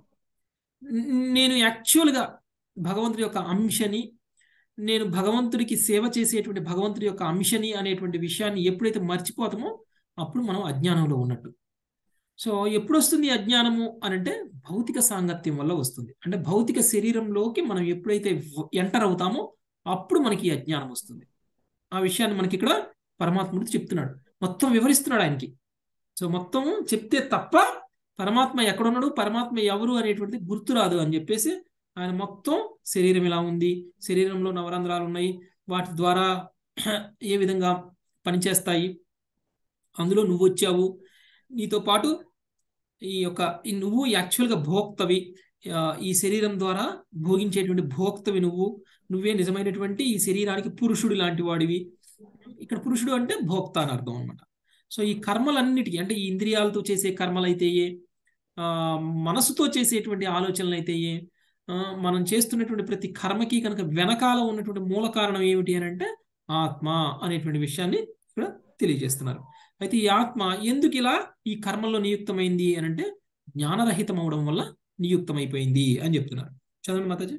న- నేను యాక్చువల్గా భగవంతుడి యొక్క అంశని నేను భగవంతుడికి సేవ చేసేటువంటి భగవంతుడి యొక్క అంశని అనేటువంటి విషయాన్ని ఎప్పుడైతే మర్చిపోతామో అప్పుడు మనం అజ్ఞానంలో ఉన్నట్టు సో ఎప్పుడు వస్తుంది ఈ అజ్ఞానము అని అంటే భౌతిక సాంగత్యం వల్ల వస్తుంది అంటే భౌతిక శరీరంలోకి మనం ఎప్పుడైతే ఎంటర్ అవుతామో అప్పుడు మనకి ఈ అజ్ఞానం వస్తుంది ఆ విషయాన్ని మనకి ఇక్కడ పరమాత్ముడు చెప్తున్నాడు మొత్తం వివరిస్తున్నాడు ఆయనకి సో మొత్తం చెప్తే తప్ప పరమాత్మ ఎక్కడున్నాడు పరమాత్మ ఎవరు అనేటువంటిది గుర్తురాదు అని చెప్పేసి ఆయన మొత్తం శరీరం ఎలా ఉంది శరీరంలో నవరంధ్రాలు ఉన్నాయి వాటి ద్వారా ఏ విధంగా పనిచేస్తాయి అందులో నువ్వు వచ్చావు నీతో పాటు ఈ యొక్క ఈ నువ్వు యాక్చువల్గా భోక్తవి ఆ, ఈ శరీరం ద్వారా భోగించేటువంటి భోక్తవి నువ్వు నువ్వే నిజమైనటువంటి ఈ శరీరానికి పురుషుడు లాంటి వాడివి ఇక్కడ పురుషుడు అంటే భోక్త అని అర్థం అనమాట సో ఈ కర్మలన్నిటికీ అంటే ఈ ఇంద్రియాలతో చేసే కర్మలు అయితే ఆ మనసుతో చేసేటువంటి ఆలోచనలు అయితే ఆ, మనం చేస్తున్నటువంటి ప్రతి కర్మకి కనుక వెనకాల ఉన్నటువంటి మూల కారణం ఏమిటి అని అంటే ఆత్మ అనేటువంటి విషయాన్ని ఇక్కడ తెలియజేస్తున్నారు అయితే ఈ ఆత్మ ఎందుకు ఇలా ఈ కర్మల్లో నియుక్తమైంది అని అంటే జ్ఞానరహితం అవడం వల్ల నియుక్తమైపోయింది అని చెప్తున్నారు చదవండి మాతాజీ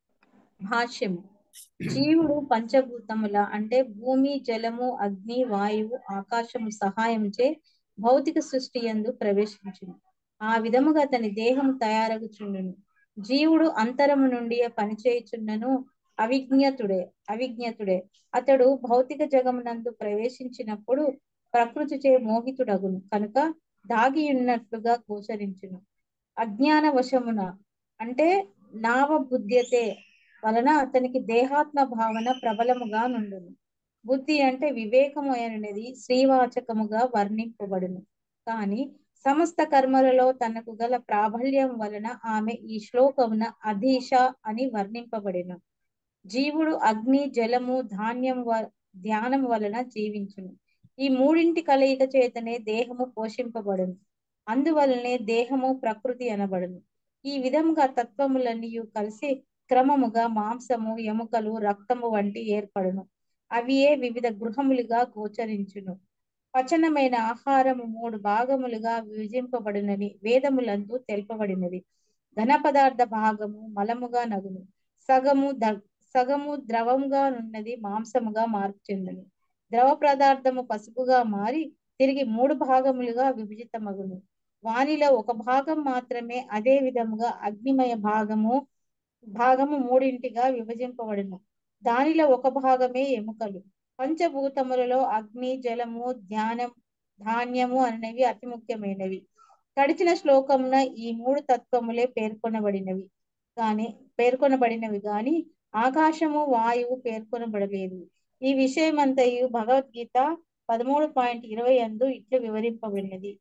భాష్యము జీవుడు పంచభూతముల అంటే భూమి జలము అగ్ని వాయువు ఆకాశము సహాయంచే భౌతిక సృష్టి యందు ప్రవేశించును ఆ విధముగా అతని దేహం తయారగుచుండును జీవుడు అంతరము నుండి పనిచేయుచున్నను అవిజ్ఞతుడే అవిజ్ఞతుడే అతడు భౌతిక జగమునందు ప్రవేశించినప్పుడు ప్రకృతిచే మోహితుడగును కనుక దాగి ఉన్నట్లుగా గోచరించును అజ్ఞాన వశమున అంటే నావ బుద్ధ్యతే వలన అతనికి దేహాత్మ భావన ప్రబలముగా నుండును బుద్ధి అంటే వివేకము అయినది శ్రీవాచకముగా వర్ణింపబడును కాని సమస్త కర్మలలో తనకు గల ప్రాబల్యం వలన ఆమె ఈ శ్లోకమున అధీష అని వర్ణింపబడిన జీవుడు అగ్ని జలము ధాన్యం వ ధ్యానం వలన జీవించును ఈ మూడింటి కలయిక చేతనే దేహము పోషింపబడును అందువలనే దేహము ప్రకృతి అనబడును ఈ విధంగా తత్వములన్నీ కలిసి క్రమముగా మాంసము ఎముకలు రక్తము వంటి ఏర్పడును అవియే వివిధ గృహములుగా గోచరించును పచనమైన ఆహారము మూడు భాగములుగా విభజింపబడినని వేదములందు తెలుపబడినది ఘన పదార్థ భాగము మలముగా నగును సగము ద సగము ద్రవముగా నున్నది మాంసముగా మార్పు చెందును ద్రవ పదార్థము పసుపుగా మారి తిరిగి మూడు భాగములుగా విభజితమగును వానిలో ఒక భాగం మాత్రమే అదే విధముగా అగ్నిమయ భాగము భాగము మూడింటిగా విభజింపబడును దానిలో ఒక భాగమే ఎముకలు పంచభూతములలో అగ్ని జలము ధ్యానం ధాన్యము అనేవి అతి ముఖ్యమైనవి గడిచిన శ్లోకమున ఈ మూడు తత్వములే పేర్కొనబడినవి కానీ పేర్కొనబడినవి గాని ఆకాశము వాయువు పేర్కొనబడలేదు ఈ విషయమంతయు భగవద్గీత పదమూడు పాయింట్ ఇరవై అందు ఇట్లు వివరింపబడినది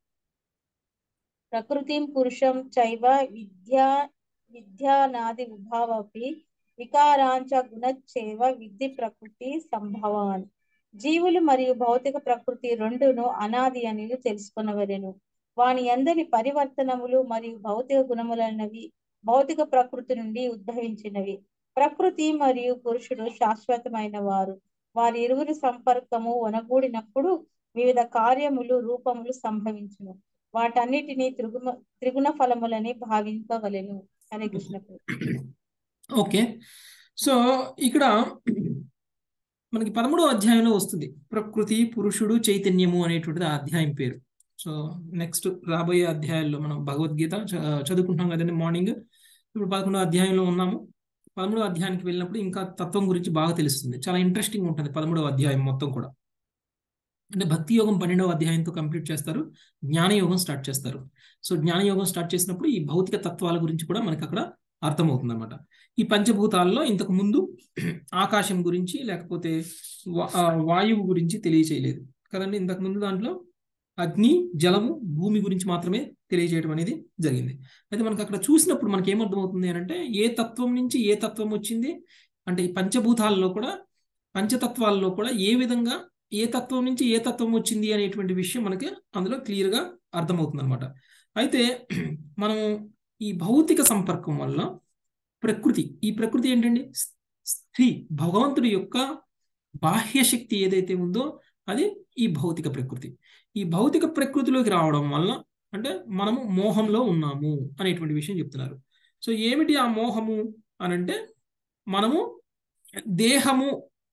ప్రకృతిం పురుషం చైవ విద్యా విద్యానాది విభావపి వికారాంచ గుణచ్చేవ విద్ధి ప్రకృతి సంభవాన్ జీవులు మరియు భౌతిక ప్రకృతి రెండును అనాది అని తెలుసుకొనవలెను వాని అందరి పరివర్తనములు మరియు భౌతిక గుణములన్నవి భౌతిక ప్రకృతి నుండి ఉద్భవించినవి ప్రకృతి మరియు పురుషుడు శాశ్వతమైన వారు వారి ఇరువురి సంపర్కము వనగూడినప్పుడు వివిధ కార్యములు రూపములు సంభవించును వాటన్నిటిని త్రిగుణ త్రిగుణ ఫలములని భావింపవలెను హరే కృష్ణ ఓకే సో ఇక్కడ మనకి పదమూడో అధ్యాయంలో వస్తుంది ప్రకృతి పురుషుడు చైతన్యము అనేటువంటిది ఆ అధ్యాయం పేరు సో నెక్స్ట్ రాబోయే అధ్యాయాల్లో మనం భగవద్గీత చ- చదువుకుంటున్నాం కదండి మార్నింగ్ ఇప్పుడు పదకొండో అధ్యాయంలో ఉన్నాము పదమూడో అధ్యాయానికి వెళ్ళినప్పుడు ఇంకా తత్వం గురించి బాగా తెలుస్తుంది చాలా ఇంట్రెస్టింగ్ ఉంటుంది పదమూడవ అధ్యాయం మొత్తం కూడా అంటే భక్తి యోగం పన్నెండవ అధ్యాయంతో కంప్లీట్ చేస్తారు జ్ఞానయోగం స్టార్ట్ చేస్తారు సో జ్ఞానయోగం స్టార్ట్ చేసినప్పుడు ఈ భౌతిక తత్వాల గురించి కూడా మనకి అక్కడ అర్థమవుతుంది అనమాట ఈ పంచభూతాల్లో ఇంతకు ముందు ఆకాశం గురించి లేకపోతే వా- ఆ, వాయువు గురించి తెలియచేయలేదు కదండి ఇంతకు ముందు దాంట్లో అగ్ని జలము భూమి గురించి మాత్రమే తెలియజేయడం అనేది జరిగింది అయితే మనకు అక్కడ చూసినప్పుడు మనకి ఏమర్థమవుతుంది అని అంటే ఏ తత్వం నుంచి ఏ తత్వం వచ్చింది అంటే ఈ పంచభూతాల్లో కూడా పంచతత్వాల్లో కూడా ఏ విధంగా ఏ తత్వం నుంచి ఏ తత్వం వచ్చింది అనేటువంటి విషయం మనకి అందులో క్లియర్గా అర్థమవుతుంది అనమాట అయితే మనం ఈ భౌతిక సంపర్కం వల్ల ప్రకృతి ఈ ప్రకృతి ఏంటండి స్త్రీ భగవంతుడి యొక్క బాహ్య శక్తి ఏదైతే ఉందో అది ఈ భౌతిక ప్రకృతి ఈ భౌతిక ప్రకృతిలోకి రావడం వల్ల అంటే మనము మోహంలో ఉన్నాము అనేటువంటి విషయం చెప్తున్నారు సో ఏమిటి ఆ మోహము అని అంటే మనము దేహము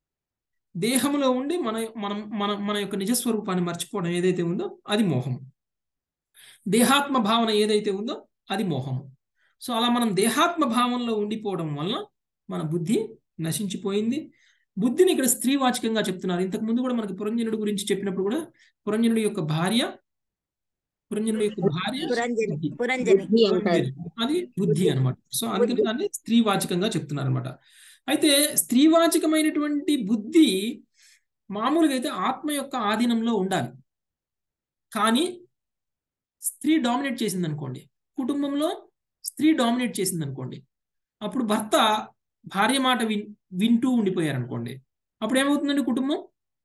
దేహములో ఉండి మన మనం మన మన యొక్క నిజస్వరూపాన్ని మర్చిపోవడం ఏదైతే ఉందో అది మోహము దేహాత్మ భావన ఏదైతే ఉందో అది మోహము సో అలా మనం దేహాత్మ భావంలో ఉండిపోవడం వల్ల మన బుద్ధి నశించిపోయింది బుద్ధిని ఇక్కడ స్త్రీవాచకంగా చెప్తున్నారు ఇంతకు ముందు కూడా మనకి పురంజనుడి గురించి చెప్పినప్పుడు కూడా పురంజనుడి యొక్క భార్య పురంజనుడి యొక్క భార్య పురంజని బుద్ధి. పురంజని బుద్ధి అంటారు పురంజని. అది బుద్ధి అన్నమాట సో అందుకని దాన్ని స్త్రీవాచకంగా చెప్తున్నారు అనమాట అయితే స్త్రీవాచకమైనటువంటి బుద్ధి మామూలుగా అయితే ఆత్మ యొక్క ఆధీనంలో ఉండాలి కానీ స్త్రీ డామినేట్ చేసింది అనుకోండి కుటుంబంలో స్త్రీ డామినేట్ చేసింది అనుకోండి అప్పుడు భర్త భార్య మాట విన్ వింటూ ఉండిపోయారు అనుకోండి అప్పుడు ఏమవుతుందండి కుటుంబం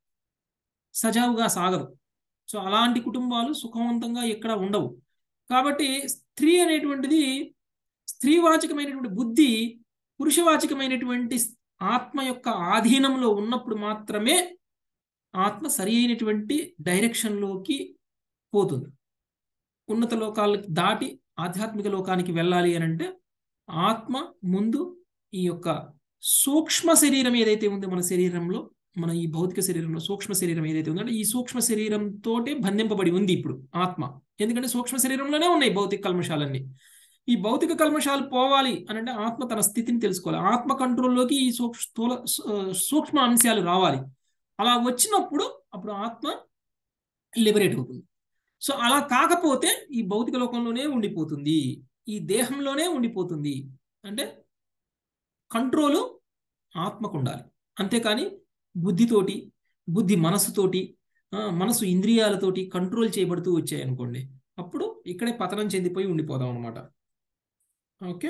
సజావుగా సాగదు సో అలాంటి కుటుంబాలు సుఖవంతంగా ఎక్కడ ఉండవు కాబట్టి స్త్రీ అనేటువంటిది స్త్రీవాచకమైనటువంటి బుద్ధి పురుషవాచకమైనటువంటి ఆత్మ యొక్క ఆధీనంలో ఉన్నప్పుడు మాత్రమే ఆత్మ సరి అయినటువంటి డైరెక్షన్లోకి పోతుంది ఉన్నత లోకాలకి దాటి ఆధ్యాత్మిక లోకానికి వెళ్ళాలి అని అంటే ఆత్మ ముందు ఈ యొక్క సూక్ష్మ శరీరం ఏదైతే ఉందో మన శరీరంలో మన ఈ భౌతిక శరీరంలో సూక్ష్మ శరీరం ఏదైతే ఉందో అంటే ఈ సూక్ష్మ శరీరంతోటే బంధింపబడి ఉంది ఇప్పుడు ఆత్మ ఎందుకంటే సూక్ష్మ శరీరంలోనే ఉన్నాయి భౌతిక కల్మషాలన్నీ ఈ భౌతిక కల్మషాలు పోవాలి అని అంటే ఆత్మ తన స్థితిని తెలుసుకోవాలి ఆత్మ కంట్రోల్లోకి ఈ సూక్ష్మ స్థూల సూక్ష్మ అంశాలు రావాలి అలా వచ్చినప్పుడు అప్పుడు ఆత్మ లిబరేట్ అవుతుంది సో అలా కాకపోతే ఈ భౌతిక లోకంలోనే ఉండిపోతుంది ఈ దేహంలోనే ఉండిపోతుంది అంటే కంట్రోలు ఆత్మకు ఉండాలి అంతేకాని బుద్ధితోటి బుద్ధి మనసుతోటి ఆ, మనసు ఇంద్రియాలతోటి కంట్రోల్ చేయబడుతూ వచ్చాయి అనుకోండి అప్పుడు ఇక్కడే పతనం చెందిపోయి ఉండిపోదాం అనమాట ఓకే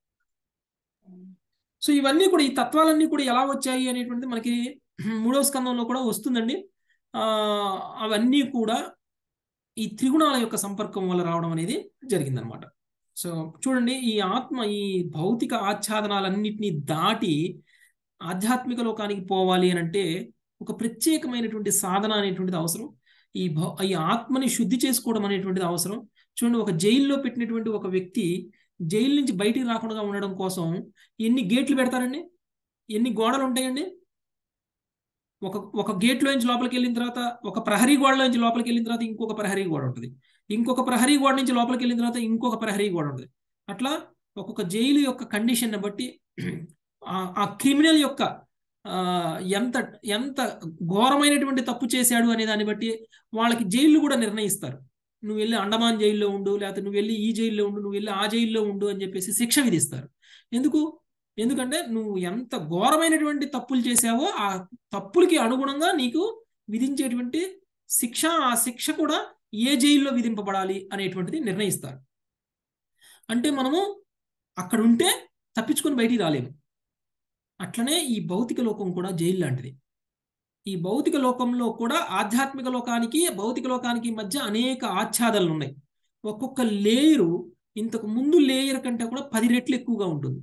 సో ఇవన్నీ కూడా ఈ తత్వాలన్నీ కూడా ఎలా వచ్చాయి అనేటువంటిది మనకి మూడవ స్కందంలో కూడా వస్తుందండి ఆ అవన్నీ కూడా ఈ త్రిగుణాల యొక్క సంపర్కం వల్ల రావడం అనేది జరిగిందనమాట సో చూడండి ఈ ఆత్మ ఈ భౌతిక ఆచ్ఛాదనాలన్నింటినీ దాటి ఆధ్యాత్మిక లోకానికి పోవాలి అని అంటే ఒక ప్రత్యేకమైనటువంటి సాధన అనేటువంటిది అవసరం ఈ భౌ ఈ ఆత్మని శుద్ధి చేసుకోవడం అనేటువంటిది అవసరం చూడండి ఒక జైల్లో పెట్టినటువంటి ఒక వ్యక్తి జైలు నుంచి బయటికి రాకుండా ఉండడం కోసం ఎన్ని గేట్లు పెడతారండి ఎన్ని గోడలు ఉంటాయండి ఒక ఒక గేట్లో నుంచి లోపలికి వెళ్ళిన తర్వాత ఒక ప్రహరీ గోడలో నుంచి లోపలికి వెళ్ళిన తర్వాత ఇంకొక ప్రహరీ గోడ ఉంటుంది ఇంకొక ప్రహరీ గోడ నుంచి లోపలికి వెళ్ళిన తర్వాత ఇంకొక ప్రహరీ గోడ ఉంటుంది అట్లా ఒక్కొక్క జైలు యొక్క కండిషన్ బట్టి ఆ- ఆ క్రిమినల్ యొక్క ఆ, ఎంత ఎంత ఘోరమైనటువంటి తప్పు చేశాడు అనే దాన్ని బట్టి వాళ్ళకి జైళ్ళు కూడా నిర్ణయిస్తారు నువ్వు వెళ్ళి అండమాన్ జైల్లో ఉండు లేకపోతే నువ్వు వెళ్ళి ఈ జైల్లో ఉండు నువ్వు వెళ్ళి ఆ జైల్లో ఉండు అని చెప్పేసి శిక్ష విధిస్తారు ఎందుకు ఎందుకంటే నువ్వు ఎంత ఘోరమైనటువంటి తప్పులు చేశావో ఆ తప్పులకి అనుగుణంగా నీకు విధించేటువంటి శిక్ష ఆ శిక్ష కూడా ఏ జైల్లో విధింపబడాలి అనేటువంటిది నిర్ణయిస్తారు అంటే మనము అక్కడ ఉంటే తప్పించుకొని బయటికి రాలేము అట్లనే ఈ భౌతిక లోకం కూడా జైలు లాంటిది ఈ భౌతిక లోకంలో కూడా ఆధ్యాత్మిక లోకానికి భౌతిక లోకానికి మధ్య అనేక ఆచ్ఛాదనలు ఉన్నాయి ఒక్కొక్క లేయరు ఇంతకు ముందు లేయర్ కంటే కూడా పది రెట్లు ఎక్కువగా ఉంటుంది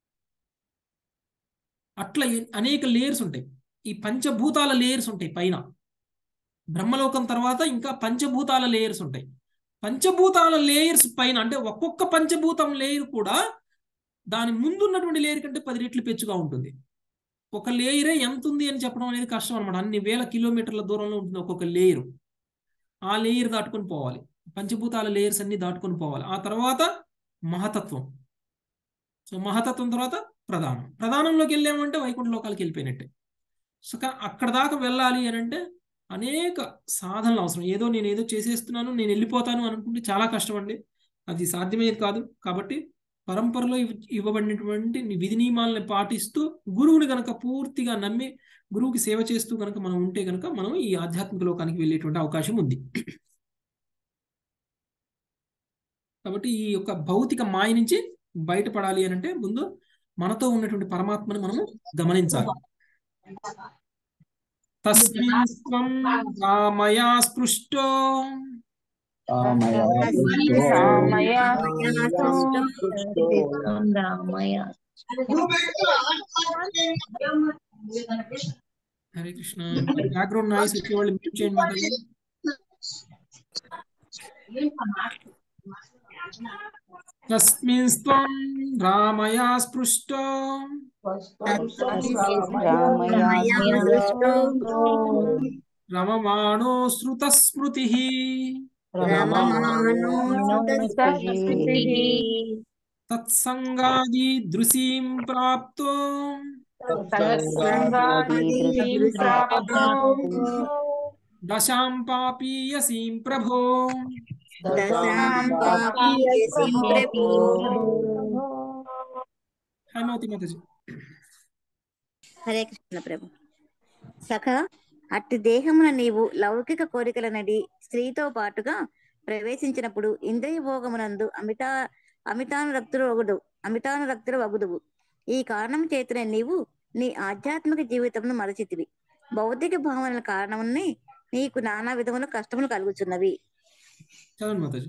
అట్లా ఎ- అనేక లేయర్స్ ఉంటాయి ఈ పంచభూతాల లేయర్స్ ఉంటాయి పైన బ్రహ్మలోకం తర్వాత ఇంకా పంచభూతాల లేయర్స్ ఉంటాయి పంచభూతాల లేయర్స్ పైన అంటే ఒక్కొక్క పంచభూతం లేయర్ కూడా దాని ముందు ఉన్నటువంటి లేయర్ కంటే పది రెట్లు పెచ్చుగా ఉంటుంది ఒక లేయరే ఎంత ఉంది అని చెప్పడం అనేది కష్టం అనమాట అన్ని వేల కిలోమీటర్ల దూరంలో ఉంటుంది ఒక్కొక్క లేయరు ఆ లేయర్ దాటుకొని పోవాలి పంచభూతాల లేయర్స్ అన్ని దాటుకొని పోవాలి ఆ తర్వాత మహతత్వం సో మహతత్వం తర్వాత ప్రధానం ప్రధానంలోకి వెళ్ళామంటే వైకుంఠ లోకాలకు వెళ్ళిపోయినట్టే సో కా- అక్కడ దాకా వెళ్ళాలి అని అంటే అనేక సాధనలు అవసరం ఏదో నేను ఏదో చేసేస్తున్నాను నేను వెళ్ళిపోతాను అనుకుంటే చాలా కష్టం అండి అది సాధ్యమయ్యేది కాదు కాబట్టి పరంపరలో ఇవ్- ఇవ్వబడినటువంటి విధి నియమాలను పాటిస్తూ గురువుని గనక పూర్తిగా నమ్మి గురువుకి సేవ చేస్తూ గనక మనం ఉంటే గనక మనం ఈ ఆధ్యాత్మిక లోకానికి వెళ్ళేటువంటి అవకాశం ఉంది కాబట్టి ఈ యొక్క భౌతిక మాయ నుంచి బయటపడాలి అని అంటే ముందు మనతో ఉన్నటువంటి పరమాత్మను మనము గమనించాలి తస్మిన్ స్వం రామయా స్పృష్టో హరే కృష్ణ బ్యాక్గ్రౌండ్ నాయిస్ వచ్చేవాళ్ళు మ్యూట్ చేయండి మాతాజీ తస్మిన్ స్వం రామయా స్పృష్టో రమమాణో శృత స్మృతి తత్సంగాది దృశీం ప్రాప్తో దశాం పాపీయసీం ప్రభో హైమవతి మాతాజీ హరే కృష్ణ ప్రభు సఖ అట్టి దేహమున నీవు లౌకిక కోరికల నడి స్త్రీతో పాటుగా ప్రవేశించినప్పుడు ఇంద్రియ భోగమునందు అమితా అమితానురక్తుడు వగుడు అమితానురక్తుడు వగుదువు ఈ కారణం చేతనే నీవు నీ ఆధ్యాత్మిక జీవితమును మరచితివి భౌతిక భావనల కారణమునే నీకు నానా విధముల కష్టములు కలుగుతున్నవి చదవండి మాతాజీ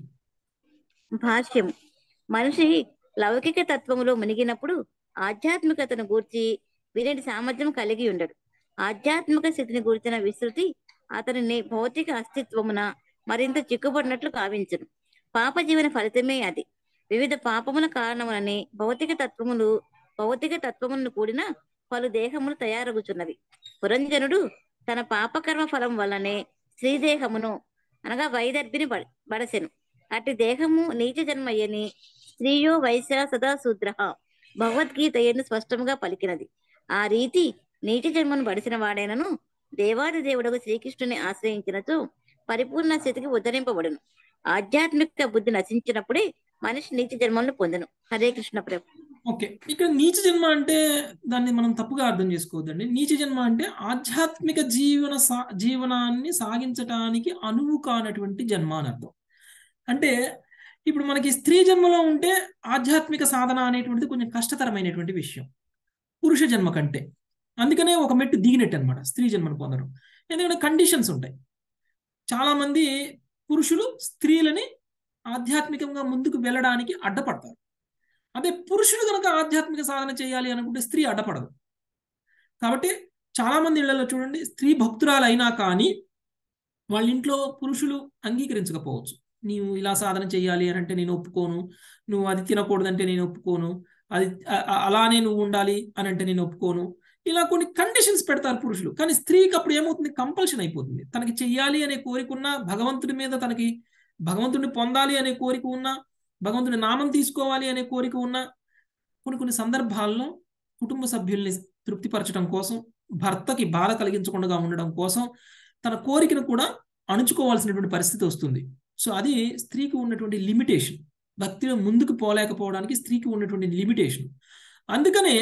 భాష్యం మనిషి లౌకిక తత్వములో మునిగినప్పుడు ఆధ్యాత్మికతను గూర్చి వినటి సామర్థ్యం కలిగి ఉండడు ఆధ్యాత్మిక స్థితిని గురించిన విస్తృతి అతనిని భౌతిక అస్తిత్వమున మరింత చిక్కుబడినట్లు కావించును పాప జీవన ఫలితమే అది వివిధ పాపముల కారణమునని భౌతిక తత్వములు భౌతిక తత్వములను కూడిన పలు దేహములు తయారగుచున్నవి పురంజనుడు తన పాపకర్మ ఫలం వల్లనే స్త్రీదేహమును అనగా వైదర్భిని బడ- బడసెను అట్టి దేహము నీచ జన్మయ్యని స్త్రీయో వైశ్య సదా శూద్ర భగవద్గీత ఎందు స్పష్టంగా పలికినది ఆ రీతి నీటి జన్మను బడిసిన వాడైనను దేవాది దేవుడకు శ్రీకృష్ణుని ఆశ్రయించినచో పరిపూర్ణ స్థితికి ఉద్ధరింపబడును ఆధ్యాత్మిక బుద్ధి నశించినప్పుడే మనిషి నీతి జన్మలను పొందును హరే కృష్ణ ప్రభు ఓకే ఇక్కడ నీచ జన్మ అంటే దాన్ని మనం తప్పుగా అర్థం చేసుకోవద్దండి నీచ జన్మ అంటే ఆధ్యాత్మిక జీవన సా జీవనాన్ని సాగించటానికి అనువు కానటువంటి జన్మ అని అర్థం అంటే ఇప్పుడు మనకి స్త్రీ జన్మలో ఉంటే ఆధ్యాత్మిక సాధన అనేటువంటిది కొంచెం కష్టతరమైనటువంటి విషయం పురుష జన్మ కంటే అందుకనే ఒక మెట్టు దిగినట్టు అనమాట స్త్రీ జన్మను పొందడం ఎందుకంటే కండిషన్స్ ఉంటాయి చాలా మంది పురుషులు స్త్రీలని ఆధ్యాత్మికంగా ముందుకు వెళ్ళడానికి అడ్డపడతారు అదే పురుషుడు కనుక ఆధ్యాత్మిక సాధన చేయాలి అనుకుంటే స్త్రీ అడ్డపడదు కాబట్టి చాలా మంది ఇళ్లలో చూడండి స్త్రీ భక్తురాలు అయినా కానీ వాళ్ళ ఇంట్లో పురుషులు అంగీకరించకపోవచ్చు నీవు ఇలా సాధన చేయాలి అని అంటే నేను ఒప్పుకోను నువ్వు అది తినకూడదంటే నేను ఒప్పుకోను అది అ- అ- అలానే నువ్వు ఉండాలి అని అంటే నేను ఒప్పుకోను ఇలా కొన్ని కండిషన్స్ పెడతారు పురుషులు కానీ స్త్రీకి అప్పుడు ఏమవుతుంది కంపల్షన్ అయిపోతుంది తనకి చెయ్యాలి అనే కోరిక ఉన్నా భగవంతుడి మీద తనకి భగవంతుడిని పొందాలి అనే కోరిక ఉన్నా భగవంతుడి నామం తీసుకోవాలి అనే కోరిక ఉన్నా కొన్ని కొన్ని సందర్భాల్లో కుటుంబ సభ్యుల్ని తృప్తిపరచడం కోసం భర్తకి బాధ కలిగించకుండా ఉండడం కోసం తన కోరికను కూడా అణుచుకోవాల్సినటువంటి పరిస్థితి వస్తుంది సో అది స్త్రీకి ఉన్నటువంటి లిమిటేషన్ భక్తిలో ముందుకు పోలేకపోవడానికి స్త్రీకి ఉన్నటువంటి లిమిటేషన్ అందుకనే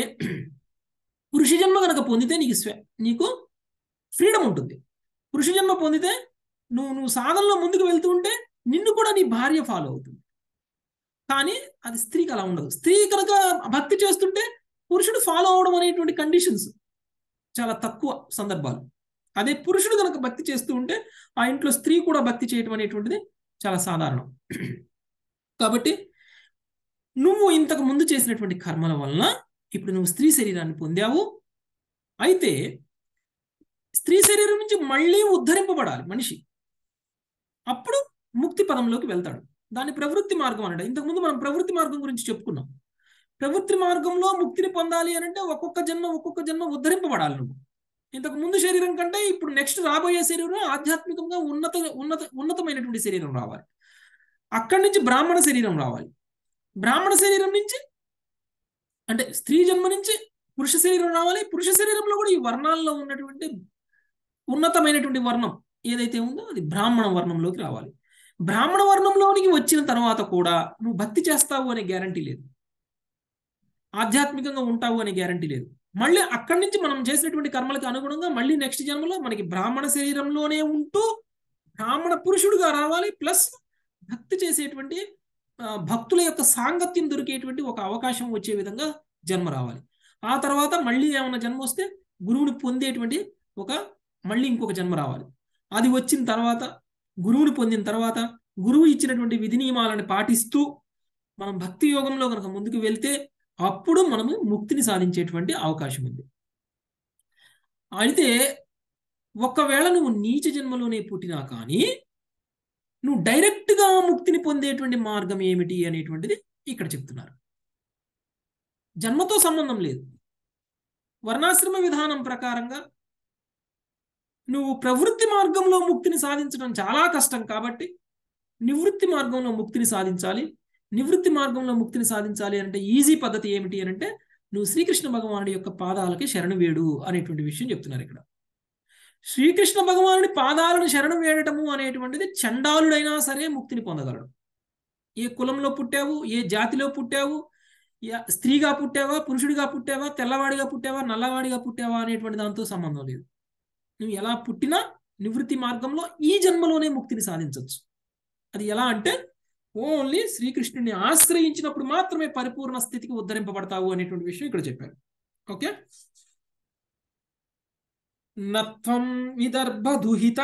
పురుష జన్మ కనుక పొందితే నీకు స్వ నీకు ఫ్రీడమ్ ఉంటుంది పురుష జన్మ పొందితే నువ్వు నువ్వు సాధనలో ముందుకు వెళ్తూ ఉంటే నిన్ను కూడా నీ భార్య ఫాలో అవుతుంది కానీ అది స్త్రీకి అలా ఉండదు స్త్రీ కనుక భక్తి చేస్తుంటే పురుషుడు ఫాలో అవడం అనేటువంటి కండిషన్స్ చాలా తక్కువ సందర్భాలు అదే పురుషుడు కనుక భక్తి చేస్తూ ఉంటే ఆ ఇంట్లో స్త్రీ కూడా భక్తి చేయటం అనేటువంటిది చాలా సాధారణం కాబట్టి నువ్వు ఇంతకు ముందు చేసినటువంటి కర్మల వలన ఇప్పుడు నువ్వు స్త్రీ శరీరాన్ని పొందావు అయితే స్త్రీ శరీరం నుంచి మళ్ళీ ఉద్ధరింపబడాలి మనిషి అప్పుడు ముక్తి పదంలోకి వెళ్తాడు దాన్ని ప్రవృత్తి మార్గం అనడం ఇంతకుముందు మనం ప్రవృత్తి మార్గం గురించి చెప్పుకున్నాం ప్రవృత్తి మార్గంలో ముక్తిని పొందాలి అని అంటే ఒక్కొక్క జన్మ ఒక్కొక్క జన్మ ఉద్ధరింపబడాలి నువ్వు ఇంతకు ముందు శరీరం కంటే ఇప్పుడు నెక్స్ట్ రాబోయే శరీరం ఆధ్యాత్మికంగా ఉన్నత ఉన్నత ఉన్నతమైనటువంటి శరీరం రావాలి అక్కడి నుంచి బ్రాహ్మణ శరీరం రావాలి బ్రాహ్మణ శరీరం నుంచి అంటే స్త్రీ జన్మ నుంచి పురుష శరీరం రావాలి పురుష శరీరంలో కూడా ఈ వర్ణాల్లో ఉన్నటువంటి ఉన్నతమైనటువంటి వర్ణం ఏదైతే ఉందో అది బ్రాహ్మణ వర్ణంలోకి రావాలి బ్రాహ్మణ వర్ణంలోనికి వచ్చిన తర్వాత కూడా నువ్వు భక్తి చేస్తావు అనే గ్యారంటీ లేదు ఆధ్యాత్మికంగా ఉంటావు అనే గ్యారంటీ లేదు మళ్ళీ అక్కడి నుంచి మనం చేసినటువంటి కర్మలకు అనుగుణంగా మళ్ళీ నెక్స్ట్ జన్మలో మనకి బ్రాహ్మణ శరీరంలోనే ఉంటూ బ్రాహ్మణ పురుషుడుగా రావాలి ప్లస్ భక్తి చేసేటువంటి భక్తుల యొక్క సాంగత్యం దొరికేటువంటి ఒక అవకాశం వచ్చే విధంగా జన్మ రావాలి ఆ తర్వాత మళ్ళీ ఏమైనా జన్మ వస్తే గురువుని పొందేటువంటి ఒక మళ్ళీ ఇంకొక జన్మ రావాలి అది వచ్చిన తర్వాత గురువుని పొందిన తర్వాత గురువు ఇచ్చినటువంటి విధి నియమాలను పాటిస్తూ మనం భక్తి యోగంలో కనుక ముందుకు వెళ్తే అప్పుడు మనము ముక్తిని సాధించేటువంటి అవకాశం ఉంది అయితే ఒకవేళ నువ్వు నీచ జన్మలోనే పుట్టినా కానీ నువ్వు డైరెక్ట్గా ముక్తిని పొందేటువంటి మార్గం ఏమిటి అనేటువంటిది ఇక్కడ చెప్తున్నారు జన్మతో సంబంధం లేదు వర్ణాశ్రమ విధానం ప్రకారంగా నువ్వు ప్రవృత్తి మార్గంలో ముక్తిని సాధించడం చాలా కష్టం కాబట్టి నివృత్తి మార్గంలో ముక్తిని సాధించాలి నివృత్తి మార్గంలో ముక్తిని సాధించాలి అంటే ఈజీ పద్ధతి ఏమిటి అని అంటే నువ్వు శ్రీకృష్ణ భగవానుడి యొక్క పాదాలకి శరణు వేడు అనేటువంటి విషయం చెప్తున్నారు ఇక్కడ శ్రీకృష్ణ భగవానుడి పాదాలను శరణు వేయటము అనేటువంటిది చండాలుడైనా సరే ముక్తిని పొందగలడు ఏ కులంలో పుట్టావు ఏ జాతిలో పుట్టావు స్త్రీగా పుట్టావా పురుషుడిగా పుట్టావా తెల్లవాడిగా పుట్టావా నల్లవాడిగా పుట్టావా అనేటువంటి దాంతో సంబంధం లేదు నువ్వు ఎలా పుట్టినా నివృత్తి మార్గంలో ఈ జన్మలోనే ముక్తిని సాధించవచ్చు అది ఎలా అంటే ఓన్లీ శ్రీకృష్ణుని ఆశ్రయించినప్పుడు మాత్రమే పరిపూర్ణ స్థితికి ఉద్ధరింపబడతావు అనేటువంటి విషయం ఇక్కడ చెప్పారు ఓకే నత్వం విదర్భ దుహిత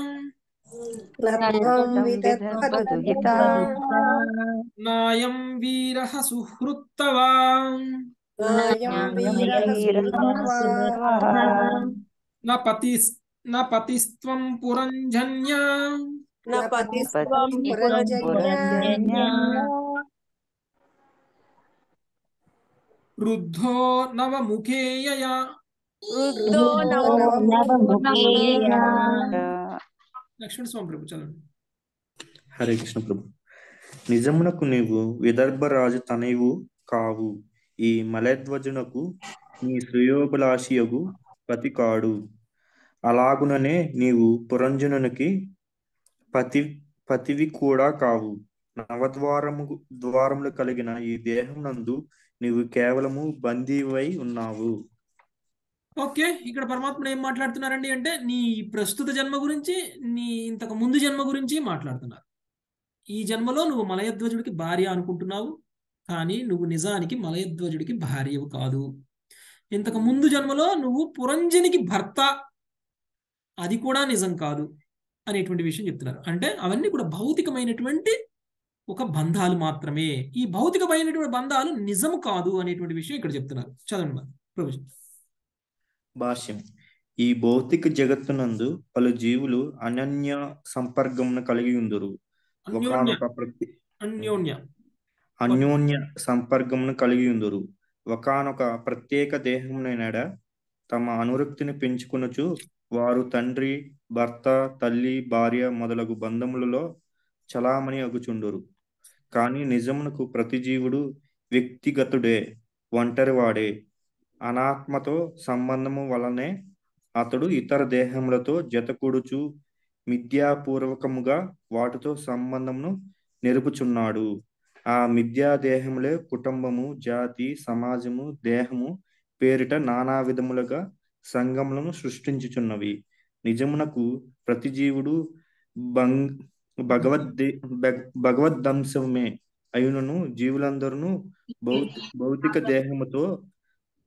నాయం వీర సుహృత్తవా న పతి న పతిస్త్వం పురంజన్య వృద్ధో నవముఖేయయా లక్ష్మణ స్వామి ప్రభు చదవండి హరే కృష్ణ ప్రభు నిజమునకు నీవు విదర్భ రాజు తనయువు కావు ఈ మలధ్వజునకు నీ శ్రేయోభిలాషియగు పతి కాడు అలాగుననే నీవు పురంజనునికి పతి పతివి కూడా కావు నవద్వారము ద్వారములు కలిగిన ఈ దేహం నందు నీవు కేవలము బందీవై ఉన్నావు ఓకే ఇక్కడ పరమాత్ముడు ఏం మాట్లాడుతున్నారండి అంటే నీ ప్రస్తుత జన్మ గురించి నీ ఇంతకు ముందు జన్మ గురించి మాట్లాడుతున్నారు ఈ జన్మలో నువ్వు మలయధ్వజుడికి భార్య అనుకుంటున్నావు కానీ నువ్వు నిజానికి మలయధ్వజుడికి భార్యవు కాదు ఇంతకు ముందు జన్మలో నువ్వు పురంజనికి భర్త అది కూడా నిజం కాదు అనేటువంటి విషయం చెప్తున్నారు అంటే అవన్నీ కూడా భౌతికమైనటువంటి ఒక బంధాలు మాత్రమే ఈ భౌతికమైనటువంటి బంధాలు నిజం కాదు అనేటువంటి విషయం ఇక్కడ చెప్తున్నారు చదవండి ప్రభుజీ భాష్యం ఈ భౌతిక జగత్తునందు పలు జీవులు అనన్య సంపర్గమును కలిగి ఉందరు ఒకనొక ప్రతి అన్యోన్య అన్యోన్య సంపర్గమును కలిగి ఉందరు ఒకనొక ప్రత్యేక దేహమునైనడ తమ అనురక్తిని పెంచుకునచు వారు తండ్రి భర్త తల్లి భార్య మొదలగు బంధములలో చలామణి అగుచుండురు కానీ నిజమునకు ప్రతి జీవుడు వ్యక్తిగతుడే ఒంటరివాడే అనాత్మతో సంబంధము వలనే అతడు ఇతర దేహములతో జతకూడుచు మిథ్యాపూర్వకముగా వాటితో సంబంధమును నెరుపుచున్నాడు ఆ మిథ్యా దేహములే కుటుంబము జాతి సమాజము దేహము పేరిట నానా విధములుగా సంగములను సృష్టించుచున్నవి నిజమునకు ప్రతి జీవుడు బంగ్ భగవద్దే భగవద్దంశమే అయినను జీవులందరూ భౌతిక దేహముతో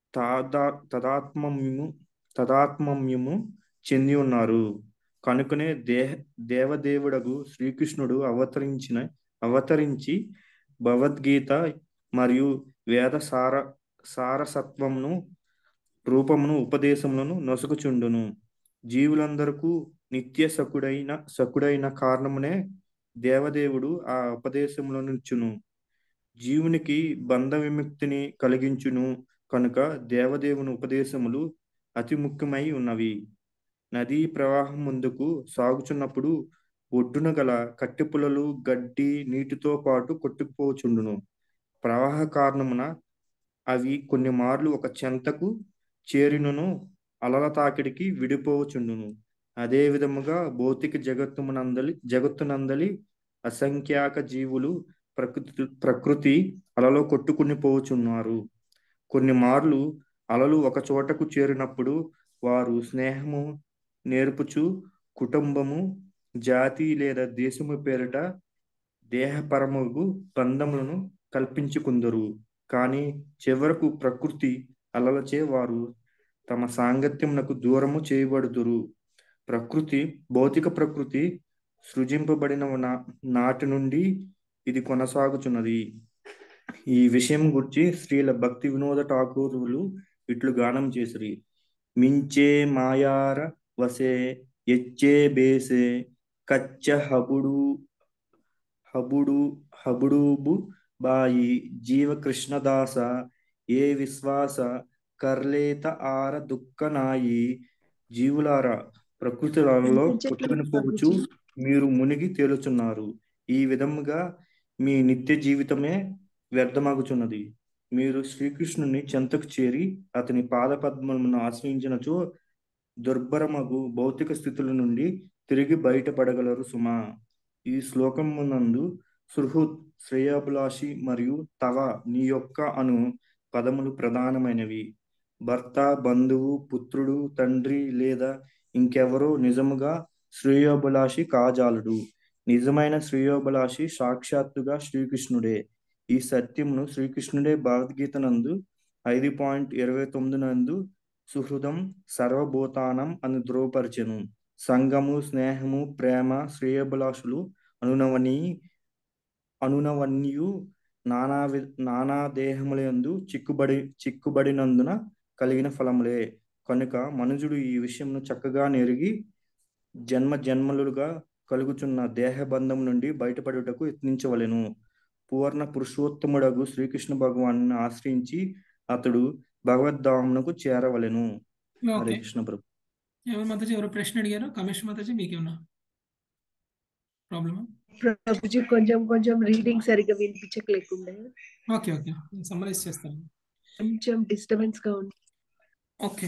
తాదా తదాత్మమ్యము తదాత్మమ్యము చెంది ఉన్నారు కనుకనే దేహ దేవదేవుడగు శ్రీకృష్ణుడు అవతరించిన అవతరించి భగవద్గీత మరియు వేద సార సారసత్వమును రూపమును ఉపదేశములను నొసగుచుండును జీవులందరకు నిత్య సకుడైన సకుడైన కారణమునే దేవదేవుడు ఆ ఉపదేశములనుచును జీవునికి బంధ విముక్తిని కలిగించును కనుక దేవదేవుని ఉపదేశములు అతి ముఖ్యమై ఉన్నవి నదీ ప్రవాహం ముందుకు సాగుచున్నప్పుడు ఒడ్డున గల కట్టెపుల్లలు గడ్డి నీటితో పాటు కొట్టుకుపోచుండును ప్రవాహ కారణమున అవి కొన్ని మార్లు ఒక చెంతకు చేరినను అలల తాకిడికి విడిపోవచుండును అదే విధముగా భౌతిక జగత్తునందలి జగత్తునందలి అసంఖ్యాక జీవులు ప్రకృతి ప్రకృతి అలలో కొట్టుకుని పోచున్నారు కొన్ని మార్లు అలలు ఒక చోటకు చేరినప్పుడు వారు స్నేహము నేర్పుచు కుటుంబము జాతి లేదా దేశము పేరిట దేహపరముగు బంధములను కల్పించుకుందరు కానీ చివరకు ప్రకృతి అలలచే వారు తమ సాంగత్యమునకు దూరము చేయబడుదురు ప్రకృతి భౌతిక ప్రకృతి సృజింపబడిన నా- నాటి నుండి ఇది కొనసాగుచున్నది ఈ విషయం గురించి శ్రీల భక్తి వినోద ఠాకూరులు ఇట్లు గానం చేసిరి మించే మాయార వసే ఎచ్చే బేసే కచ్చ హబుడు హబుడు హబుడూబు బాయి జీవ కృష్ణదాస ఏ విశ్వాస కర్లేత ఆర దుఃఖనాయి జీవులారా ప్రకృతిలో కొట్టుకుని పోవచ్చు మీరు మునిగి తేలుచున్నారు ఈ విధముగా మీ నిత్య జీవితమే వ్యర్థమగుచున్నది మీరు శ్రీకృష్ణుని చెంతకు చేరి అతని పాద పద్మములను ఆశ్రయించినచో దుర్భరమగు భౌతిక స్థితుల నుండి తిరిగి బయటపడగలరు సుమా ఈ శ్లోకమునందు సుహృత్ శ్రేయాభిలాషి మరియు తవ నీ యొక్క అను పదములు ప్రధానమైనవి భర్త బంధువు పుత్రుడు తండ్రి లేదా ఇంకెవరో నిజముగా శ్రేయోభిలాషి కాజాలుడు నిజమైన శ్రేయోభిలాషి సాక్షాత్తుగా శ్రీకృష్ణుడే ఈ సత్యమును శ్రీకృష్ణుడే భగవద్గీత నందు ఐదు పాయింట్ ఇరవై తొమ్మిది నందు సుహృదం సర్వభూతానం అని ధృవపరచెను సంగము స్నేహము ప్రేమ శ్రేయభిలాషులు అనునవని అనునవన్యు నానా వి నానా దేహములందు చిక్కుబడి చిక్కుబడినందున కలిగిన ఫలములే కనుక మనుజుడు ఈ విషయంను చక్కగా నెరిగి జన్మ జన్మలుగా కలుగుచున్న దేహబంధం నుండి బయటపడుటకు యత్నించవలెను పూర్ణ పురుషోత్తముడగు శ్రీకృష్ణ భగవాను ఆశ్రయించి అతడు భగవద్ధామునకు చేరవలెను హరే ఓకే కృష్ణ ప్రభు ఎవరు మాతాజీ ఎవరు ప్రశ్న అడిగారు కమేష్ మాతాజీ మీకేమన్నా ప్రాబ్లమా ప్రభుజీ కొంచెం కొంచెం రీడింగ్ సరిగా వినిపించకలేకుండే ఓకే ఓకే సమ్మరైజ్ చేస్తాను కొంచెం డిస్టర్బెన్స్ గా ఉంది ఓకే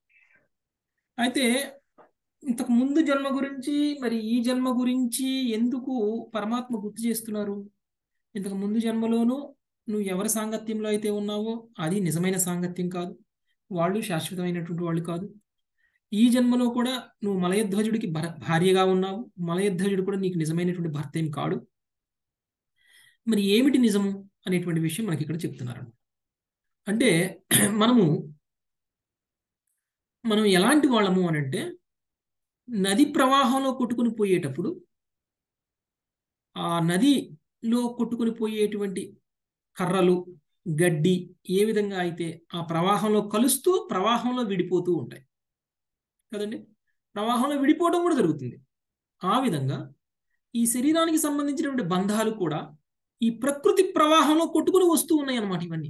అయితే ఇంతకు ముందు జన్మ గురించి మరి ఈ జన్మ గురించి ఎందుకు పరమాత్మ గుర్తు చేస్తున్నారు ఇంతకు ముందు జన్మలోనూ నువ్వు ఎవరి సాంగత్యంలో అయితే ఉన్నావో అది నిజమైన సాంగత్యం కాదు వాళ్ళు శాశ్వతమైనటువంటి వాళ్ళు కాదు ఈ జన్మలో కూడా నువ్వు మలయధ్వజుడికి భర- భార్యగా ఉన్నావు మలయధ్వజుడు కూడా నీకు నిజమైనటువంటి భర్త ఏం కాడు మరి ఏమిటి నిజము అనేటువంటి విషయం మనకి ఇక్కడ చెప్తున్నారు అంటే మనము మనం ఎలాంటి వాళ్ళము అని అంటే నది ప్రవాహంలో కొట్టుకుని పోయేటప్పుడు ఆ నదిలో కొట్టుకుని పోయేటువంటి కర్రలు గడ్డి ఏ విధంగా అయితే ఆ ప్రవాహంలో కలుస్తూ ప్రవాహంలో విడిపోతూ ఉంటాయి కదండి ప్రవాహంలో విడిపోవడం కూడా జరుగుతుంది ఆ విధంగా ఈ శరీరానికి సంబంధించినటువంటి బంధాలు కూడా ఈ ప్రకృతి ప్రవాహంలో కొట్టుకుని వస్తూ ఉన్నాయి అన్నమాట ఇవన్నీ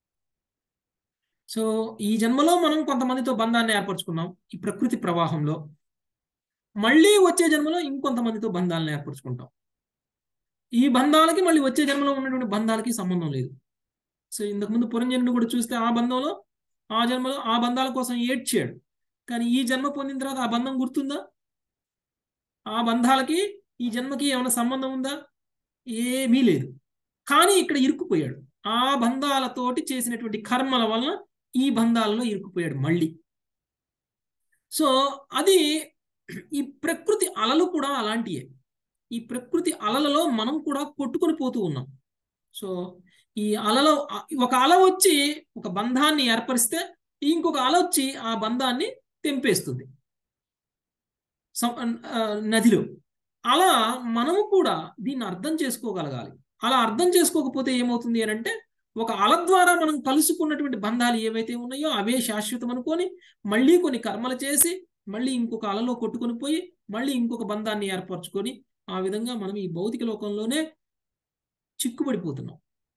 సో ఈ జన్మలో మనం కొంతమందితో బంధాన్ని ఏర్పరచుకున్నాం ఈ ప్రకృతి ప్రవాహంలో మళ్ళీ వచ్చే జన్మలో ఇంకొంతమందితో బంధాలను ఏర్పరచుకుంటాం ఈ బంధాలకి మళ్ళీ వచ్చే జన్మలో ఉన్నటువంటి బంధాలకి సంబంధం లేదు సో ఇంతకుముందు పురంజనుడు కూడా చూస్తే ఆ బంధంలో ఆ జన్మలో ఆ బంధాల కోసం ఏడ్చాడు కానీ ఈ జన్మ పొందిన తర్వాత ఆ బంధం గుర్తుందా ఆ బంధాలకి ఈ జన్మకి ఏమైనా సంబంధం ఉందా ఏమీ లేదు కానీ ఇక్కడ ఇరుక్కుపోయాడు ఆ బంధాలతోటి చేసినటువంటి కర్మల వలన ఈ బంధాలలో ఇరుక్కుపోయాడు మళ్ళీ సో అది ఈ ప్రకృతి అలలు కూడా అలాంటియే ఈ ప్రకృతి అలలలో మనం కూడా కొట్టుకొని పోతూ ఉన్నాం సో ఈ అలలో ఒక అల వచ్చి ఒక బంధాన్ని ఏర్పరిస్తే ఇంకొక అల వచ్చి ఆ బంధాన్ని తెంపేస్తుంది సం- ఆ, నదిలో అలా మనము కూడా దీన్ని అర్థం చేసుకోగలగాలి అలా అర్థం చేసుకోకపోతే ఏమవుతుంది అని అంటే ఒక అల ద్వారా మనం కలుసుకున్నటువంటి బంధాలు ఏవైతే ఉన్నాయో అవే శాశ్వతం అనుకొని మళ్ళీ కొన్ని కర్మలు చేసి మళ్ళీ ఇంకొక అలలో కొట్టుకొని పోయి మళ్ళీ ఇంకొక బంధాన్ని ఏర్పరచుకొని ఆ విధంగా మనం ఈ భౌతిక లోకంలోనే చిక్కుబడిపోతున్నాం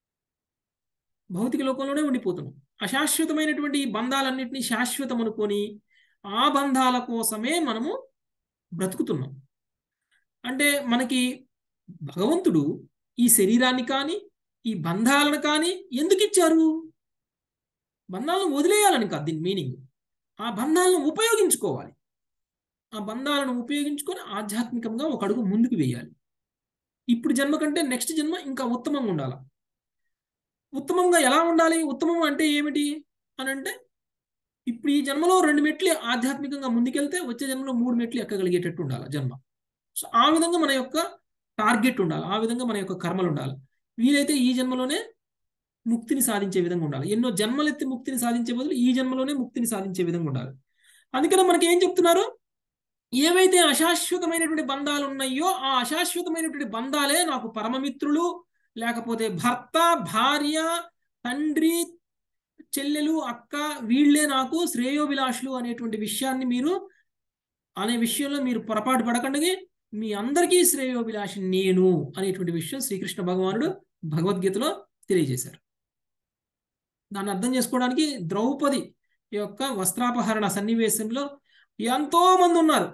భౌతిక లోకంలోనే ఉండిపోతున్నాం అశాశ్వతమైనటువంటి ఈ బంధాలన్నింటినీ శాశ్వతం అనుకొని ఆ బంధాల కోసమే మనము బ్రతుకుతున్నాం అంటే మనకి భగవంతుడు ఈ శరీరాన్ని కానీ ఈ బంధాలను కానీ ఎందుకు ఇచ్చారు బంధాలను వదిలేయాలని కాదు దీని మీనింగ్ ఆ బంధాలను ఉపయోగించుకోవాలి ఆ బంధాలను ఉపయోగించుకొని ఆధ్యాత్మికంగా ఒక అడుగు ముందుకు వేయాలి ఇప్పుడు జన్మ కంటే నెక్స్ట్ జన్మ ఇంకా ఉత్తమంగా ఉండాలి ఉత్తమంగా ఎలా ఉండాలి ఉత్తమం అంటే ఏమిటి అని అంటే ఇప్పుడు ఈ జన్మలో రెండు మెట్లు ఆధ్యాత్మికంగా ముందుకెళ్తే వచ్చే జన్మలో మూడు మెట్లు ఎక్కగలిగేటట్టు ఉండాలి జన్మ సో ఆ విధంగా మన యొక్క టార్గెట్ ఉండాలి ఆ విధంగా మన యొక్క కర్మలు ఉండాలి వీలైతే ఈ జన్మలోనే ముక్తిని సాధించే విధంగా ఉండాలి ఎన్నో జన్మలెత్తి ముక్తిని సాధించే బదులు ఈ జన్మలోనే ముక్తిని సాధించే విధంగా ఉండాలి అందుకనే మనకి ఏం చెప్తున్నారు ఏవైతే అశాశ్వతమైనటువంటి బంధాలు ఉన్నాయో ఆ అశాశ్వతమైనటువంటి బంధాలే నాకు పరమమిత్రులు లేకపోతే భర్త భార్య తండ్రి చెల్లెలు అక్క వీళ్ళే నాకు శ్రేయోభిలాషులు అనేటువంటి విషయాన్ని మీరు అనే విషయంలో మీరు పొరపాటు పడకండి మీ అందరికీ శ్రేయోభిలాషి నేను అనేటువంటి విషయం శ్రీకృష్ణ భగవానుడు భగవద్గీతలో తెలియజేశారు దాన్ని అర్థం చేసుకోవడానికి ద్రౌపది యొక్క వస్త్రాపహరణ సన్నివేశంలో ఎంతో మంది ఉన్నారు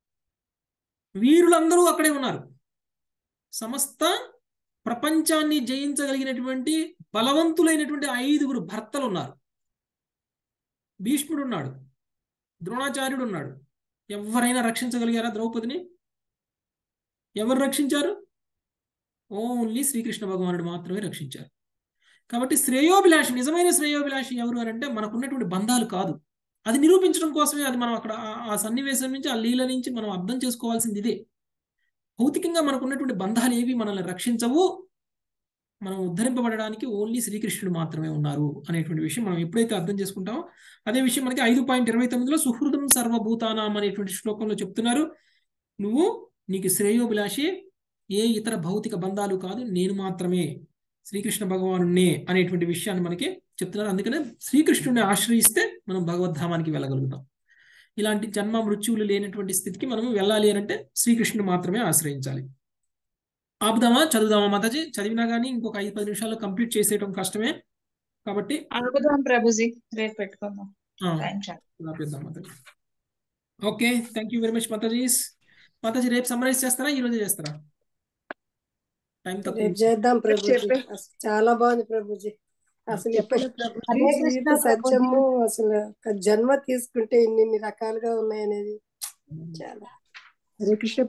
వీరులందరూ అక్కడే ఉన్నారు సమస్త ప్రపంచాన్ని జయించగలిగినటువంటి బలవంతులైనటువంటి ఐదుగురు భర్తలు ఉన్నారు భీష్ముడు ఉన్నాడు ద్రోణాచార్యుడు ఉన్నాడు ఎవరైనా రక్షించగలిగారా ద్రౌపదిని ఎవరు రక్షించారు ఓన్లీ శ్రీకృష్ణ భగవానుడు మాత్రమే రక్షించారు కాబట్టి శ్రేయోభిలాషి నిజమైన శ్రేయోభిలాషి ఎవరు అని అంటే మనకున్నటువంటి బంధాలు కాదు అది నిరూపించడం కోసమే అది మనం అక్కడ ఆ- ఆ సన్నివేశం నుంచి ఆ లీల నుంచి మనం అర్థం చేసుకోవాల్సింది ఇదే భౌతికంగా మనకున్నటువంటి బంధాలు ఏవి మనల్ని రక్షించవు మనం ఉద్ధరింపబడడానికి ఓన్లీ శ్రీకృష్ణుడు మాత్రమే ఉన్నారు అనేటువంటి విషయం మనం ఎప్పుడైతే అర్థం చేసుకుంటామో అదే విషయం మనకి ఐదు పాయింట్ ఇరవై తొమ్మిదిలో సుహృదం సర్వభూతానాం అనేటువంటి శ్లోకంలో చెప్తున్నారు నువ్వు నీకు శ్రేయోభిలాషి ఏ ఇతర భౌతిక బంధాలు కాదు నేను మాత్రమే శ్రీకృష్ణ భగవానుణ్ణే అనేటువంటి విషయాన్ని మనకి చెప్తున్నారు అందుకనే శ్రీకృష్ణుడిని ఆశ్రయిస్తే మనం భగవద్ధామానికి వెళ్ళగలుగుతాం ఇలాంటి జన్మ మృత్యువులు లేనటువంటి స్థితికి మనం వెళ్ళాలి అని అంటే శ్రీకృష్ణుని మాత్రమే ఆశ్రయించాలి ఆపుదామా చదువుదామా మాతాజీ చదివినా కానీ ఇంకొక ఐదు పది నిమిషాల్లో కంప్లీట్ చేసేయటం కష్టమే కాబట్టి అనుకుదాం ప్రభుజీ రేపు పెట్టుకుందాం ఆ, టైం చాలు ఆపేద్దాం మాతాజీ okay thank you very much మాతాజీస్ మాతాజీ రేపు సమ్మరైజ్ చేస్తారా ఈ రోజే చేస్తారా టైం తక్కువ రేపు ఉంది. చేద్దాం ప్రభుజీ చెప్పే. అసలు చాలా బాగుంది ప్రభుజీ అసలు చెప్పండి ఎప్పుడు ప్రభుజీ. ఈ హరే జీవిత కృష్ణ ప్రభుజీ. సత్యము అసలు ఒక జన్మ తీసుకుంటే ఇన్ని ఇన్ని రకాలుగా ఉన్నాయనేది చాలా హరే కృష్ణ